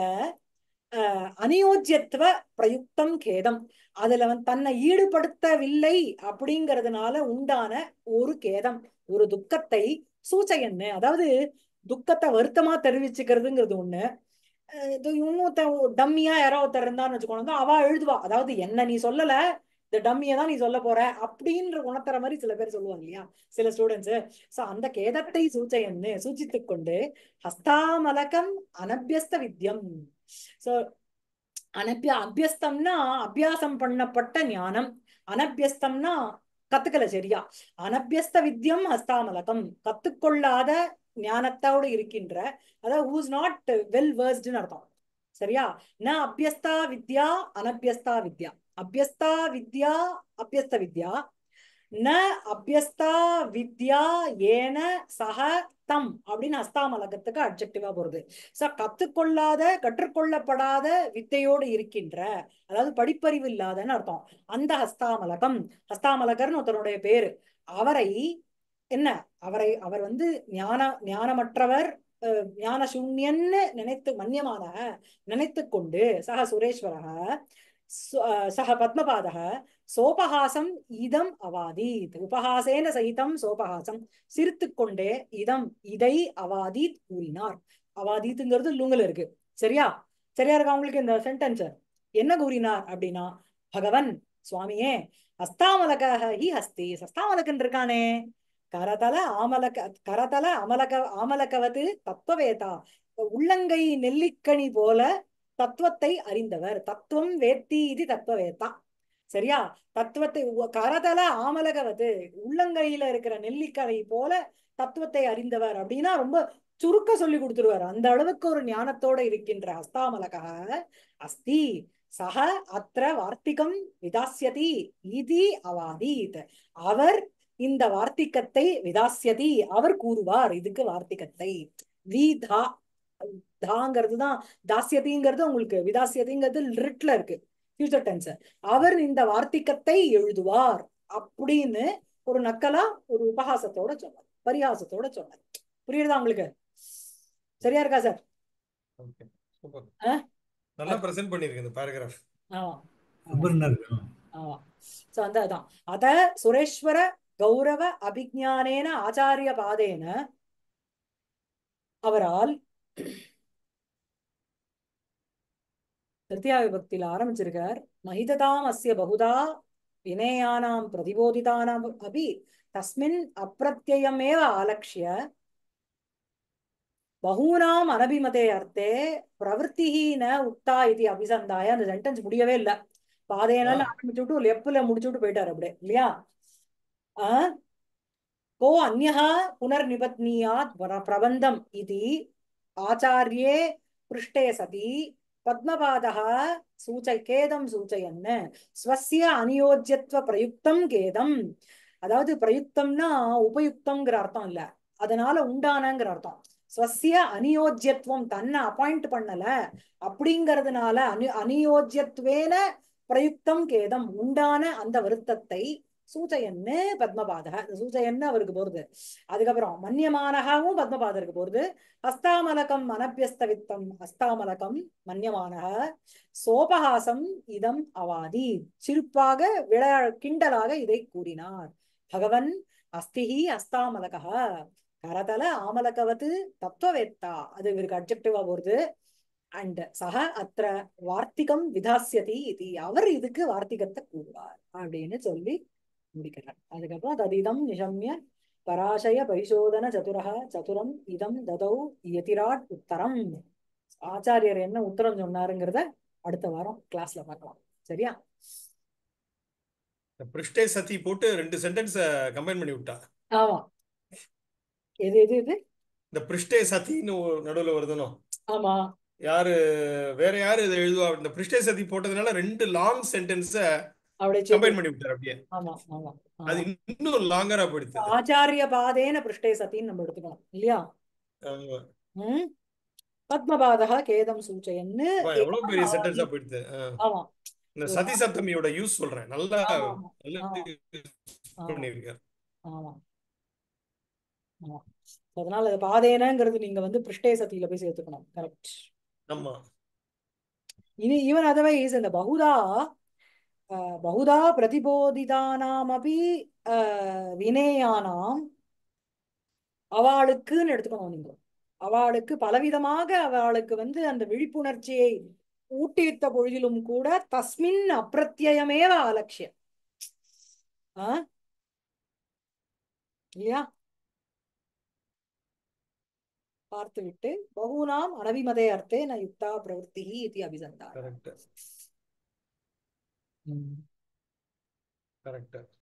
அநியோஜ்யத்துவ பிரயுக்தம் கேதம் அதுல வந்து தன்னை ஈடுபடுத்தவில்லை அப்படிங்கிறதுனால உண்டான ஒரு கேதம் ஒரு துக்கத்தை சூச்சையன்னு அதாவது துக்கத்தை வருத்தமா தெரிவிச்சுக்கிறதுங்கிறது ஒண்ணு இன்னொருத்த டம்மியா யாரோ ஒருத்தர் இருந்தான்னு வச்சுக்கோங்க அவ எழுதுவா அதாவது என்ன நீ சொல்லல இந்த டம்மியை தான் நீ சொல்ல போற அப்படின்ற உணர்த்துற மாதிரி சில பேர் சொல்லுவாங்க இல்லையா சில ஸ்டூடெண்ட்ஸ் சோ அந்த கேதத்தை சூச்சையன்னு சூச்சித்து கொண்டு ஹஸ்தாமலகம் அனபியஸ்த வித்யம் சோ அனபிய அபியஸ்தம்னா அபியாசம் பண்ணப்பட்ட ஞானம் அனபியஸ்தம்னா கத்துக்கல சரியா அனபியஸ்த வித்யம் ஹஸ்தாமலகம் கத்துக்கொள்ளாத ஞானத்தோடு இருக்கின்ற அதாவது ஹூஸ் நாட் வெல் வேர்ஸ்டுன்னு அர்த்தம் சரியா ந அபியஸ்தா வித்யா அனபியஸ்தா வித்யா அபியஸ்தா வித்யா அபியஸ்த வித்யா ந அபியஸ்தா வித்யா ஏன சக தம் அப்படின்னு அஸ்தாமலகத்துக்கு அப்ஜெக்டிவா போறது சோ கத்துக்கொள்ளாத கற்றுக்கொள்ளப்படாத வித்தையோடு இருக்கின்ற அதாவது படிப்பறிவு இல்லாதன்னு அர்த்தம் அந்த ஹஸ்தாமலகம் ஹஸ்தாமலகர்னு ஒருத்தருடைய பேரு அவரை என்ன அவரை அவர் வந்து ஞான ஞானமற்றவர் ஞான சூன்யன்னு நினைத்து மன்யமான நினைத்து கொண்டு சக சுரேஸ்வரக சு- அஹ் சः பத்மபாதः சோபஹாசம் இதம் அவாதீத் உபஹாசேன சகிதம் சோபஹாசம் சிரித்துக்கொண்டே இதம் இதை அவாதீத் கூறினார் அவாதீத்துங்கிறது லுங்குல இருக்கு சரியா சரியா இருக்கா உங்களுக்கு இந்த சென்டென்ஸ் என்ன கூறினார் அப்படின்னா பகவன் சுவாமியே அஸ்தாமலக ஹி ஹஸ்தி அஸ்தாமலகன் இருக்கானே கரதல ஆமலக கரதல அமலக ஆமலகவது தத்துவவேதா உள்ளங்கை நெல்லிக்கனி போல தத்துவத்தை அறிந்தவர் தத்துவம் வேத்தி இது தத்துவவேத்தா சரியா தத்துவத்தை உ- கரதல ஆமலகவது உள்ளங்கையில இருக்கிற நெல்லிக்கனை போல தத்துவத்தை அறிந்தவர் அப்படின்னா ரொம்ப சுருக்க சொல்லி கொடுத்துருவார் அந்த அளவுக்கு ஒரு ஞானத்தோட இருக்கின்ற அஸ்தாமலக அஸ்தி சக அத்திர வார்த்திகம் விதாஸ்யதி இதி அவாதீத் அவர் இந்த வார்த்திகத்தை விதாஸ்யதி அவர் கூறுவார் இதுக்கு வார்த்திகத்தை விதா தாங்கிறது தான் தாஸ்யதிங்கிறது உங்களுக்கு விதாஸ்யதிங்கிறது லிட்ல இருக்கு ஃபியூச்சர் டென்ஸ் அவர் இந்த வார்த்திகத்தை எழுதுவார் அப்படின்னு ஒரு நக்கலா ஒரு உபஹாசத்தோட சொன்னார் பரிகாசத்தோட சொன்னார் புரியுதா உங்களுக்கு சரியா இருக்கா சார் ஓகே சூப்பர் ஆ? நல்லா பிரசன்ட் பண்ணிருக்கு இந்த பேராகிராஃப் ஆமா ரொம்ப நல்லா இருக்கு ஆமா சோ அந்த அதான் அத சுரேஸ்வர கௌரவ அபிஜானேன ஆச்சாரிய பாதேன அவரால் திருத்தியா விபக்தியில ஆரம்பிச்சிருக்கார் மகிததாம் அஸ்ய பகுதா வினயானாம் பிரதிபோதிதானாம் அபி தஸ்மின் அப்பிரத்யயமேவ ஆலக்ஷ்ய பகூனாம் அனபிமதே அர்த்தே பிரவருத்திஹி ந உக்தா இது அபிசந்தாய அந்த சென்டென்ஸ் முடியவே இல்ல பாதையனால ஆரம்பிச்சு விட்டு லெப்புல முடிச்சு விட்டு போயிட்டாரு அப்படியே இல்லையா ஆஹ் को अन्यः पुनर्निबध्नीयात् प्र- प्रबन्धम् इति आचार्ये पृष्टे सति पद्मपादः सूचय கேதம் சூச்சயன் ஸ்வசிய அநியோஜ்யத்துவ பிரயுக்தம் கேதம் அதாவது பிரயுக்தம்னா உபயுக்தம்ங்கிற அர்த்தம் இல்ல அதனால உண்டானங்கிற அர்த்தம் ஸ்வசிய அநியோஜ்யத்துவம் தன்னை அப்பாயிண்ட் பண்ணல அப்படிங்கறதுனால அனி அநியோஜ்யத்வேன பிரயுக்தம் கேதம் உண்டான அந்த வருத்தத்தை சூச்சயன்னு பத்மபாதக சூச்சயன்னு அவருக்கு போறது அதுக்கப்புறம் மன்யமானகவும் பத்மபாதருக்கு போறது ஹஸ்தாமலகம் அனபியஸ்த வித்தம் ஹஸ்தாமலகம் மன்யமானக சோபஹாசம் இதம் அவாதி சிரிப்பாக விளையா கிண்டலாக இதை கூறினார் பகவன் அஸ்திஹி அஸ்தாமலக கரதல ஆமலகவது தத்துவவேத்தா அது இவருக்கு அப்ஜெக்டிவா போறது அண்ட் சக அத்திர வார்த்திகம் விதாசியதி இது அவர் இதுக்கு வார்த்திகத்தை கூறுவார் அப்படின்னு சொல்லி முடிக்கிறார் அதுக்கப்புறம் ததிதம் நிஷம்ய பராசய பரிசோதன சதுரக சதுரம் இதம் ததௌ யதிராட் உத்தரம் ஆச்சாரியர் என்ன உத்தரம் சொன்னாருங்கிறத அடுத்த வாரம் கிளாஸ்ல பார்க்கலாம் சரியா பிருஷ்டே சதி போட்டு ரெண்டு சென்டென்ஸ் கம்பைன் பண்ணி விட்டா ஆமா எது எது இது இந்த பிருஷ்டே சதின்னு ஒரு நடுவுல வருதுனோ ஆமா யாரு வேற யாரு இதை எழுதுவா இந்த பிருஷ்டே சதி போட்டதுனால ரெண்டு லாங் சென்டென்ஸ அப்படியே கம்பைன் சொல்லு. பண்ணி விட்டார் அப்படியே ஆமா ஆமா ஆமா. அது இன்னும் லாங்கரா போயிடுது ஆச்சாரிய பாதேன பிருஷ்டே சத்தின்னு நம்ம எடுத்துக்கணும் இல்லையா ஆமா ம் பத்மபாதக கேதம் சூச்சயன்னு அப்பா, எவ்வளவு பெரிய சென்டென்ஸா போயிடுது ஆ. ஆமா இந்த சதி சப்தமியோட யூஸ் சொல்றேன் நல்லா ஆமா, ஆமா. நல்லா ஆமா. ஆமா. பண்ணிருக்காரு ஆமா ஆமா அதனால அது பாதேனங்கிறது நீங்க வந்து பிருஷ்டே சத்தியில போய் சேர்த்துக்கணும் கரெக்ட் ஆமா இனி ஈவன் அதர்வைஸ் இந்த பகுதா அஹ், பகுதா பிரதிபோதிதானாமபி அஹ், வினேயானாம் அவளுக்குன்னு எடுத்துக்கணும் நீங்க அவளுக்கு பலவிதமாக அவளுக்கு வந்து அந்த விழிப்புணர்ச்சியை ஊட்டிவித்த பொழுதிலும் கூட தஸ்மின் அப்பிரத்யயமேவ அலட்சிய ஆ இல்லையா பார்த்துவிட்டு பகூனாம் அனவிமதே அர்த்தே ந யுக்தா பிரவருத்தி இது அபிசந்தார் கரெக்ட் கரெக்ட்